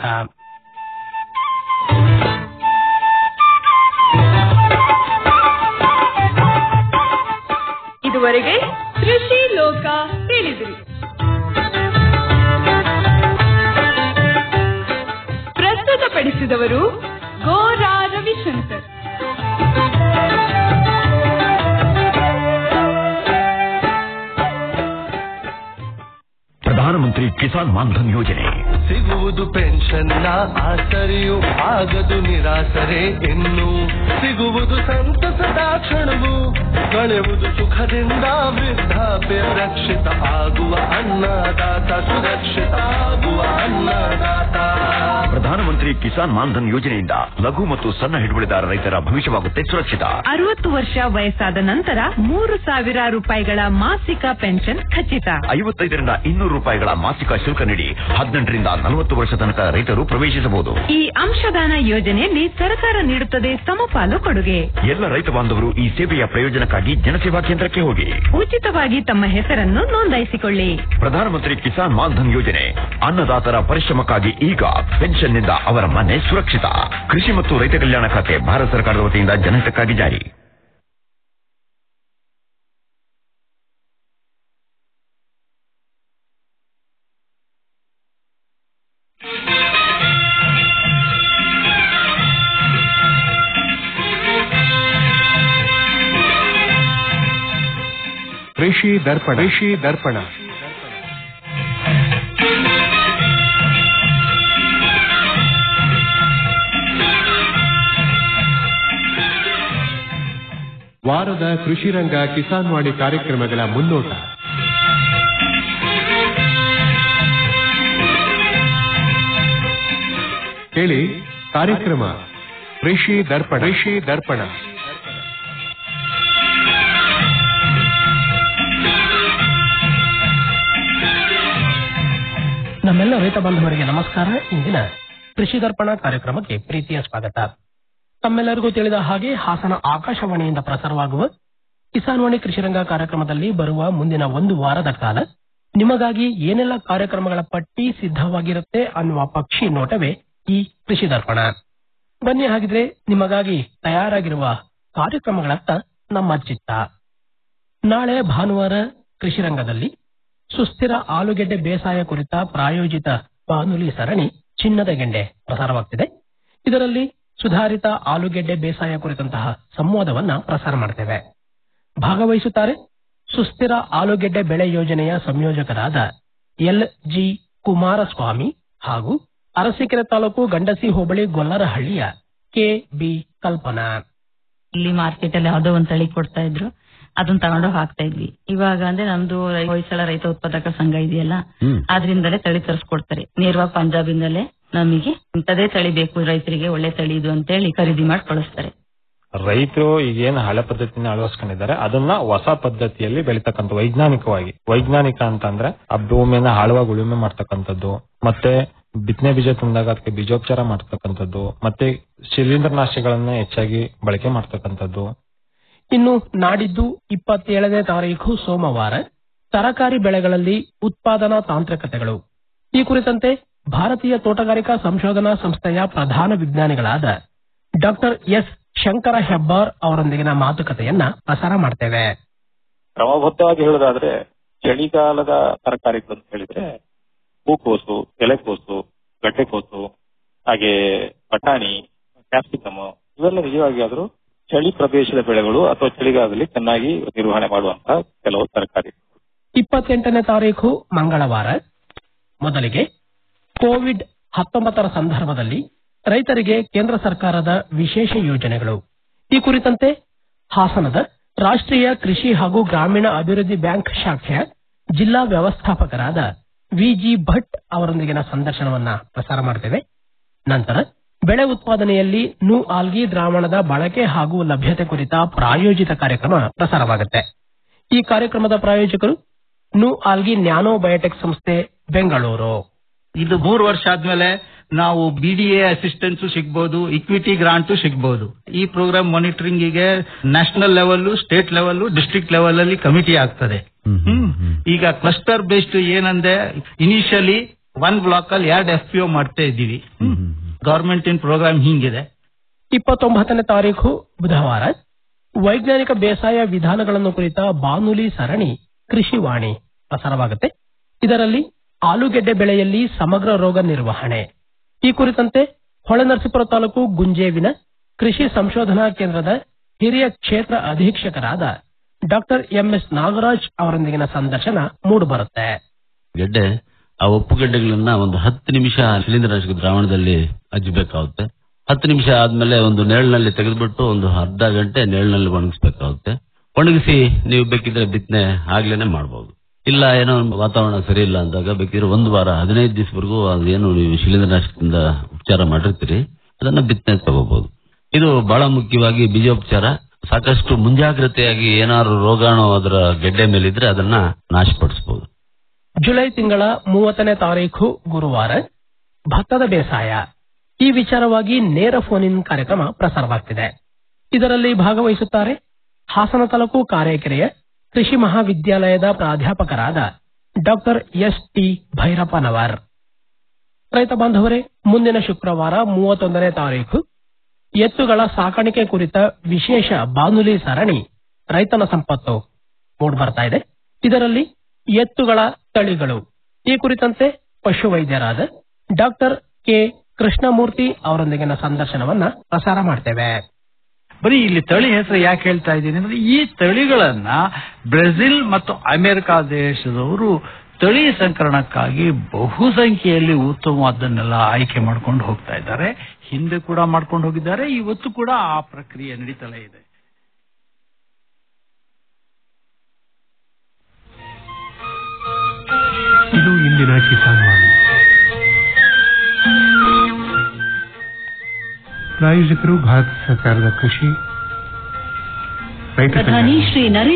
ಇದುವರೆಗೆ ಕೃಷಿ ಲೋಕ ಕೇಳಿದಿರಿ ಪ್ರಸ್ತುತಪಡಿಸಿದವರು ಗೋರಾ ರವಿಶಂಕರ್ ಪ್ರಧಾನಮಂತ್ರಿ ಕಿಸಾನ್ ಮಾನ್ಧನ್ ಯೋಜನೆ ಸಿಗುವುದು ಪೆನ್ಷನ್ನ ಆಸರೆಯು ಆಗದು ನಿರಾಸರೆ ಇನ್ನು ಸಿಗುವುದು ಸಂತಸದ ಕ್ಷಣವು ಕಳೆಯುವುದು ಸುಖದಿಂದ ವೃದ್ಧಾಪ್ಯ ರಕ್ಷಿತ ಆಗುವ ಅನ್ನದಾತ ಸುರಕ್ಷಿತ ಆಗುವ ಅನ್ನದಾತ ಪ್ರಧಾನಮಂತ್ರಿ ಕಿಸಾನ್ ಮಾನ್ಧನ್ ಯೋಜನೆಯಿಂದ ಲಘು ಮತ್ತು ಸಣ್ಣ ಹಿಡುವಳಿದಾರ ರೈತರ ಭವಿಷ್ಯವಾಗುತ್ತೆ ಸುರಕ್ಷಿತ ಅರವತ್ತು ವರ್ಷ ವಯಸ್ಸಾದ ನಂತರ ಮೂರು ಸಾವಿರ ರೂಪಾಯಿಗಳ ಮಾಸಿಕ ಪೆನ್ಷನ್ ಖಚಿತ ಐವತ್ತೈದರಿಂದ ಇನ್ನೂರು ರೂಪಾಯಿಗಳ ಮಾಸಿಕ ಶುಲ್ಕ ನೀಡಿ ಹದಿನೆಂಟರಿಂದ ನಲವತ್ತು ವರ್ಷ ತನಕ ರೈತರು ಪ್ರವೇಶಿಸಬಹುದು ಈ ಅಂಶದಾನ ಯೋಜನೆಯಲ್ಲಿ ಸರ್ಕಾರ ನೀಡುತ್ತದೆ ಸಮಪಾಲು ಕೊಡುಗೆ ಎಲ್ಲ ರೈತ ಬಾಂಧವರು ಈ ಸೇವೆಯ ಪ್ರಯೋಜನಕ್ಕಾಗಿ ಜನಸೇವಾ ಕೇಂದ್ರಕ್ಕೆ ಹೋಗಿ ಉಚಿತವಾಗಿ ತಮ್ಮ ಹೆಸರನ್ನು ನೋಂದಾಯಿಸಿಕೊಳ್ಳಿ ಪ್ರಧಾನಮಂತ್ರಿ ಕಿಸಾನ್ ಮಾನ್ಧನ್ ಯೋಜನೆ ಅನ್ನದಾತರ ಪರಿಶ್ರಮಕ್ಕಾಗಿ ಈಗ ಪೆನ್ಷನ್ನಿಂದ ಅವರ ಮನೆ ಸುರಕ್ಷಿತ ಕೃಷಿ ಮತ್ತು ರೈತ ಕಲ್ಯಾಣ ಖಾತೆ ಭಾರತ ಸರ್ಕಾರದ ವತಿಯಿಂದ ಜನಹಿತಕ್ಕಾಗಿ ಜಾರಿ ಕೃಷಿ ದರ್ಪಣ ಕೃಷಿ ದರ್ಪಣ ವಾರದ ಕೃಷಿ ರಂಗ ಕಿಸಾನ್ ವಾಣಿ ಕಾರ್ಯಕ್ರಮಗಳ ಮುನ್ನೋಟ ಕೇಳಿ ಕಾರ್ಯಕ್ರಮ ಕೃಷಿ ದರ್ಪಣ ಕೃಷಿ ದರ್ಪಣ ನಮ್ಮೆಲ್ಲ ರೈತ ಬಾಂಧವರಿಗೆ ನಮಸ್ಕಾರ ಇಂದಿನ ಕೃಷಿ ದರ್ಪಣ ಕಾರ್ಯಕ್ರಮಕ್ಕೆ ಪ್ರೀತಿಯ ಸ್ವಾಗತ ತಮ್ಮೆಲ್ಲರಿಗೂ ತಿಳಿದ ಹಾಗೆ ಹಾಸನ ಆಕಾಶವಾಣಿಯಿಂದ ಪ್ರಸಾರವಾಗುವ ಕಿಸಾನ್ವಾಣಿ ಕೃಷಿರಂಗ ಕಾರ್ಯಕ್ರಮದಲ್ಲಿ ಬರುವ ಮುಂದಿನ ಒಂದು ವಾರದ ಕಾಲ ನಿಮಗಾಗಿ ಏನೆಲ್ಲ ಕಾರ್ಯಕ್ರಮಗಳ ಪಟ್ಟಿ ಸಿದ್ಧವಾಗಿರುತ್ತೆ ಅನ್ನುವ ಪಕ್ಷಿ ನೋಟವೇ ಈ ಕೃಷಿ ದರ್ಪಣ ಬನ್ನಿ ಹಾಗಿದ್ರೆ ನಿಮಗಾಗಿ ತಯಾರಾಗಿರುವ ಕಾರ್ಯಕ್ರಮಗಳತ್ತ ನಮ್ಮ ಚಿತ್ತ ನಾಳೆ ಭಾನುವಾರ ಕೃಷಿರಂಗದಲ್ಲಿ ಸುಸ್ಥಿರ ಆಲೂಗೆಡ್ಡೆ ಬೇಸಾಯ ಕುರಿತ ಪ್ರಾಯೋಜಿತ ಬಾನುಲಿ ಸರಣಿ ಚಿನ್ನದ ಗೆಂಡೆ ಪ್ರಸಾರವಾಗ್ತಿದೆ ಇದರಲ್ಲಿ ಸುಧಾರಿತ ಆಲೂಗೆಡ್ಡೆ ಬೇಸಾಯ ಕುರಿತಂತಹ ಸಂವಾದವನ್ನ ಪ್ರಸಾರ ಮಾಡ್ತೇವೆ ಭಾಗವಹಿಸುತ್ತಾರೆ ಸುಸ್ಥಿರ ಆಲೂಗೆಡ್ಡೆ ಬೆಳೆ ಯೋಜನೆಯ ಸಂಯೋಜಕರಾದ ಎಲ್ ಜಿ ಕುಮಾರಸ್ವಾಮಿ ಹಾಗೂ ಅರಸೀಕೆರೆ ತಾಲೂಕು ಗಂಡಸಿ ಹೋಬಳಿ ಗೊಲ್ಲರಹಳ್ಳಿಯ ಕೆ ಬಿ ಕಲ್ಪನಾ ಇಲ್ಲಿ ಮಾರ್ಕೆಟ್ ಅಲ್ಲಿ ಯಾವುದೋ ಒಂದ್ ತಳಿ ಕೊಡ್ತಾ ಇದ್ರು ಅದನ್ನ ತಗೊಂಡೋಗಿ ಹಾಕ್ತಾ ಇದ್ವಿ ಇವಾಗ ಅಂದ್ರೆ ನಮ್ದು ರೈ- ಹೊಯ್ಸಳ ರೈತ ಉತ್ಪಾದಕ ಸಂಘ ಇದೆಯಲ್ಲ ಆದ್ರಿಂದಲೇ ತಳಿ ತರಿಸ್ಕೊಡ್ತಾರೆ ನೇರವಾಗಿ ಪಂಜಾಬಿಂದಲೇ ನಮಗೆ ಇಂಥದೇ ತಳಿ ಬೇಕು ರೈತರಿಗೆ ಒಳ್ಳೆ ತಳಿ ಇದು ಅಂತೇಳಿ ಖರೀದಿ ಮಾಡಿ ಕಳಿಸ್ತಾರೆ ರೈತರು ಈಗೇನು ಹಳೆ ಪದ್ಧತಿನ ಅಳವಡಿಸ್ಕೊಂಡಿದ್ದಾರೆ ಅದನ್ನ ಹೊಸ ಪದ್ಧತಿಯಲ್ಲಿ ಬೆಳಿತಕ್ಕಂಥ ವೈಜ್ಞಾನಿಕವಾಗಿ ವೈಜ್ಞಾನಿಕ ಅಂತಂದ್ರೆ ಆ ಭೂಮಿಯನ್ನ ಆಳವಾಗಿ ಉಳುಮೆ ಮಾಡ್ತಕ್ಕಂಥದ್ದು ಮತ್ತೆ ಬಿತ್ತನೆ ಬೀಜ ತಂದಾಗ ಅದಕ್ಕೆ ಬೀಜೋಪಚಾರ ಮಾಡ್ತಕ್ಕಂಥದ್ದು ಮತ್ತೆ ಶಿಲೀಂಧ್ರನಾಶಿಗಳನ್ನ ಹೆಚ್ಚಾಗಿ ಬಳಕೆ ಮಾಡ್ತಕ್ಕಂಥದ್ದು ಇನ್ನು ನಾಡಿದ್ದು ಇಪ್ಪತ್ತೇಳನೇ ತಾರೀಖು ಸೋಮವಾರ ತರಕಾರಿ ಬೆಳೆಗಳಲ್ಲಿ ಉತ್ಪಾದನಾ ತಾಂತ್ರಿಕತೆಗಳು ಈ ಕುರಿತಂತೆ ಭಾರತೀಯ ತೋಟಗಾರಿಕಾ ಸಂಶೋಧನಾ ಸಂಸ್ಥೆಯ ಪ್ರಧಾನ ವಿಜ್ಞಾನಿಗಳಾದ ಡಾಕ್ಟರ್ ಎಸ್ ಶಂಕರ ಹೆಬ್ಬಾರ್ ಅವರೊಂದಿಗಿನ ಮಾತುಕತೆಯನ್ನ ಪ್ರಸಾರ ಮಾಡ್ತೇವೆ ಕ್ರಮಬದ್ಧವಾಗಿ ಹೇಳೋದಾದ್ರೆ ಚಳಿಗಾಲದ ತರಕಾರಿಗಳು ಅಂತ ಹೇಳಿದ್ರೆ ಹೂಕೋಸು ಎಲೆಕೋಸು ಗಡ್ಡೆಕೋಸು ಹಾಗೆ ಬಟಾಣಿ ಕ್ಯಾಪ್ಸಿಕಮ್ ಇವೆಲ್ಲ ನಿಜವಾಗಿ ಆದ್ರೂ ಚಳಿ ಪ್ರದೇಶದ ಬೆಳೆಗಳು ಅಥವಾ ಚಳಿಗಾಲದಲ್ಲಿ ಚೆನ್ನಾಗಿ ನಿರ್ವಹಣೆ ಮಾಡುವಂತಹ ಕೆಲವು ತರಕಾರಿ ಇಪ್ಪತ್ತೆಂಟನೇ ತಾರೀಖು ಮಂಗಳವಾರ ಮೊದಲಿಗೆ ಕೋವಿಡ್ ಹತ್ತೊಂಬತ್ತರ ಸಂದರ್ಭದಲ್ಲಿ ರೈತರಿಗೆ ಕೇಂದ್ರ ಸರ್ಕಾರದ ವಿಶೇಷ ಯೋಜನೆಗಳು ಈ ಕುರಿತಂತೆ ಹಾಸನದ ರಾಷ್ಟ್ರೀಯ ಕೃಷಿ ಹಾಗೂ ಗ್ರಾಮೀಣ ಅಭಿವೃದ್ಧಿ ಬ್ಯಾಂಕ್ ಶಾಖೆಯ ಜಿಲ್ಲಾ ವ್ಯವಸ್ಥಾಪಕರಾದ ವಿಜಿ ಭಟ್ ಅವರೊಂದಿಗಿನ ಸಂದರ್ಶನವನ್ನ ಪ್ರಸಾರ ಮಾಡ್ತೇವೆ ನಂತರ ಬೆಳೆ ಉತ್ಪಾದನೆಯಲ್ಲಿ ನು ಆಲ್ಗಿ ದ್ರಾವಣದ ಬಳಕೆ ಹಾಗೂ ಲಭ್ಯತೆ ಕುರಿತ ಪ್ರಾಯೋಜಿತ ಕಾರ್ಯಕ್ರಮ ಪ್ರಸಾರವಾಗುತ್ತೆ ಈ ಕಾರ್ಯಕ್ರಮದ ಪ್ರಾಯೋಜಕರು ನು ಆಲ್ಗಿ ನ್ಯಾನೋ ಬಯೋಟೆಕ್ ಸಂಸ್ಥೆ ಬೆಂಗಳೂರು ಇದು ಮೂರು ವರ್ಷ ಆದ್ಮೇಲೆ ನಾವು ಬಿ ಡಿ ಎ ಅಸಿಸ್ಟೆನ್ಸ್ ಸಿಗ್ಬೋದು ಇಕ್ವಿಟಿ ಗ್ರಾಂಟ್ ಸಿಗ್ಬೋದು ಈ ಪ್ರೋಗ್ರಾಮ್ ಮಾನಿಟರಿಂಗ್ ಗೆ national level state level district level ಅಲ್ಲಿ ಕಮಿಟಿ ಆಗ್ತದೆ ಹ್ಮ್. ಈಗ ಕ್ಲಸ್ಟರ್ ಬೇಸ್ಡ್ ಏನಂದ್ರೆ ಇನಿಷಿಯಲಿ ಒನ್ ಬ್ಲಾಕ್ ಅಲ್ಲಿ ಎರಡು ಎಫ್ ಪಿ ಒ ಮಾಡ್ತಾ ಇದ್ದೀವಿ ಗವರ್ಮೆಂಟ್ ಇನ್ ಪ್ರೋಗ್ರಾಮ್ ಹಿಂಗಿದೆ ಇಪ್ಪತ್ತೊಂಬತ್ತನೇ ತಾರೀಖು ಬುಧವಾರ ವೈಜ್ಞಾನಿಕ ಬೇಸಾಯ ವಿಧಾನಗಳನ್ನು ಕುರಿತ ಬಾನುಲಿ ಸರಣಿ ಕೃಷಿವಾಣಿ ಪ್ರಸಾರವಾಗುತ್ತೆ ಇದರಲ್ಲಿ ಆಲೂಗೆಡ್ಡೆ ಬೆಳೆಯಲ್ಲಿ ಸಮಗ್ರ ರೋಗ ನಿರ್ವಹಣೆ ಈ ಕುರಿತಂತೆ ಹೊಳೆನರಸೀಪುರ ತಾಲೂಕು ಗುಂಜೇವಿನ ಕೃಷಿ ಸಂಶೋಧನಾ ಕೇಂದ್ರದ ಹಿರಿಯ ಕ್ಷೇತ್ರ ಅಧೀಕ್ಷಕರಾದ ಡಾಕ್ಟರ್ ಎಂಎಸ್ ನಾಗರಾಜ್ ಅವರೊಂದಿಗಿನ ಸಂದರ್ಶನ ಮೂಡಿಬರುತ್ತೆ ಗೆಡ್ಡೆ ಆ ಒಪ್ಪುಗೆಡ್ಡೆಗಳನ್ನ ಒಂದು ಹತ್ತು ನಿಮಿಷ ಶಿಲೀಂಧ್ರನಾಶಕ ದ್ರಾವಣದಲ್ಲಿ ಹಚ್ಚಬೇಕಾಗುತ್ತೆ ಹತ್ತು ನಿಮಿಷ ಆದ್ಮೇಲೆ ಒಂದು ನೆರಳಿನಲ್ಲಿ ತೆಗೆದುಬಿಟ್ಟು ಒಂದು ಅರ್ಧ ಗಂಟೆ ನೆರಳಿನಲ್ಲಿ ಒಣಗಿಸ್ಬೇಕಾಗುತ್ತೆ ಒಣಗಿಸಿ ನೀವು ಬೇಕಿದ್ರೆ ಬಿತ್ತನೆ ಆಗ್ಲೇನೆ ಮಾಡಬಹುದು ಇಲ್ಲ ಏನೋ ವಾತಾವರಣ ಸರಿ ಇಲ್ಲ ಅಂದಾಗ ಬೇಕಿದ್ರೆ ಒಂದು ವಾರ ಹದಿನೈದು ದಿವಸವರೆಗೂ ಅದೇನು ನೀವು ಶಿಲೀಂಧ್ರನಾಶಕದಿಂದ ಉಪಚಾರ ಮಾಡಿರ್ತೀರಿ ಅದನ್ನ ಬಿತ್ತನೆ ತಗೋಬಹುದು ಇದು ಬಹಳ ಮುಖ್ಯವಾಗಿ ಬೀಜೋಪಚಾರ ಸಾಕಷ್ಟು ಮುಂಜಾಗ್ರತೆಯಾಗಿ ಏನಾದ್ರು ರೋಗಾಣು ಅದರ ಗೆಡ್ಡೆ ಮೇಲಿದ್ರೆ ಅದನ್ನ ನಾಶಪಡಿಸಬಹುದು ಜುಲೈ ತಿಂಗಳ ಮೂವತ್ತನೇ ತಾರೀಖು ಗುರುವಾರ ಭತ್ತದ ಬೇಸಾಯ ಈ ವಿಚಾರವಾಗಿ ನೇರ ಫೋನ್ ಇನ್ ಕಾರ್ಯಕ್ರಮ ಪ್ರಸಾರವಾಗ್ತಿದೆ ಇದರಲ್ಲಿ ಭಾಗವಹಿಸುತ್ತಾರೆ ಹಾಸನ ತಾಲೂಕು ಕಾರೇಕೆರೆಯ ಕೃಷಿ ಮಹಾವಿದ್ಯಾಲಯದ ಪ್ರಾಧ್ಯಾಪಕರಾದ ಡಾಕ್ಟರ್ ಎಸ್ ಟಿ ಭೈರಪ್ಪನವರ್ ರೈತ ಬಾಂಧವರೇ ಮುಂದಿನ ಶುಕ್ರವಾರ ಮೂವತ್ತೊಂದನೇ ತಾರೀಖು ಎತ್ತುಗಳ ಸಾಕಾಣಿಕೆ ಕುರಿತ ವಿಶೇಷ ಬಾನುಲಿ ಸರಣಿ ರೈತನ ಸಂಪತ್ತು ಮೂಡ್ಬರ್ತಾ ಇದೆ ಇದರಲ್ಲಿ ಎತ್ತುಗಳ ತಳಿಗಳು ಈ ಕುರಿತಂತೆ ಪಶುವೈದ್ಯರಾದ ಡಾಕ್ಟರ್ ಕೆ ಕೃಷ್ಣಮೂರ್ತಿ ಅವರೊಂದಿಗಿನ ಸಂದರ್ಶನವನ್ನ ಪ್ರಸಾರ ಮಾಡ್ತೇವೆ ಬರೀ ಇಲ್ಲಿ ತಳಿ ಹೆಸರು ಯಾಕೆ ಹೇಳ್ತಾ ಇದ್ದೀನಿ ಅಂದ್ರೆ ಈ ತಳಿಗಳನ್ನ ಬ್ರೆಜಿಲ್ ಮತ್ತು ಅಮೆರಿಕ ದೇಶದವರು ತಳಿ ಸಂಕರಣಕ್ಕಾಗಿ ಬಹುಸಂಖ್ಯೆಯಲ್ಲಿ ಉತ್ತಮವಾದನ್ನೆಲ್ಲ ಆಯ್ಕೆ ಮಾಡ್ಕೊಂಡು ಹೋಗ್ತಾ ಇದ್ದಾರೆ ಹಿಂದೆ ಕೂಡ ಮಾಡ್ಕೊಂಡು ಹೋಗಿದ್ದಾರೆ ಇವತ್ತು ಕೂಡ ಆ ಪ್ರಕ್ರಿಯೆ ನಡೀತಲೇ ಇದೆ ಇದು ಇಂದಿನ ಕಿಸಾನ್ ವಾಣಿ ಪ್ರಾಯೋಜಕರು ಭಾರತ ಸರ್ಕಾರದ ಕೃಷಿ ರೈತ ಪ್ರಧಾನಿ ಕಲ್ಯಾಣ ಶ್ರೀ ನರೇಂದ್ರ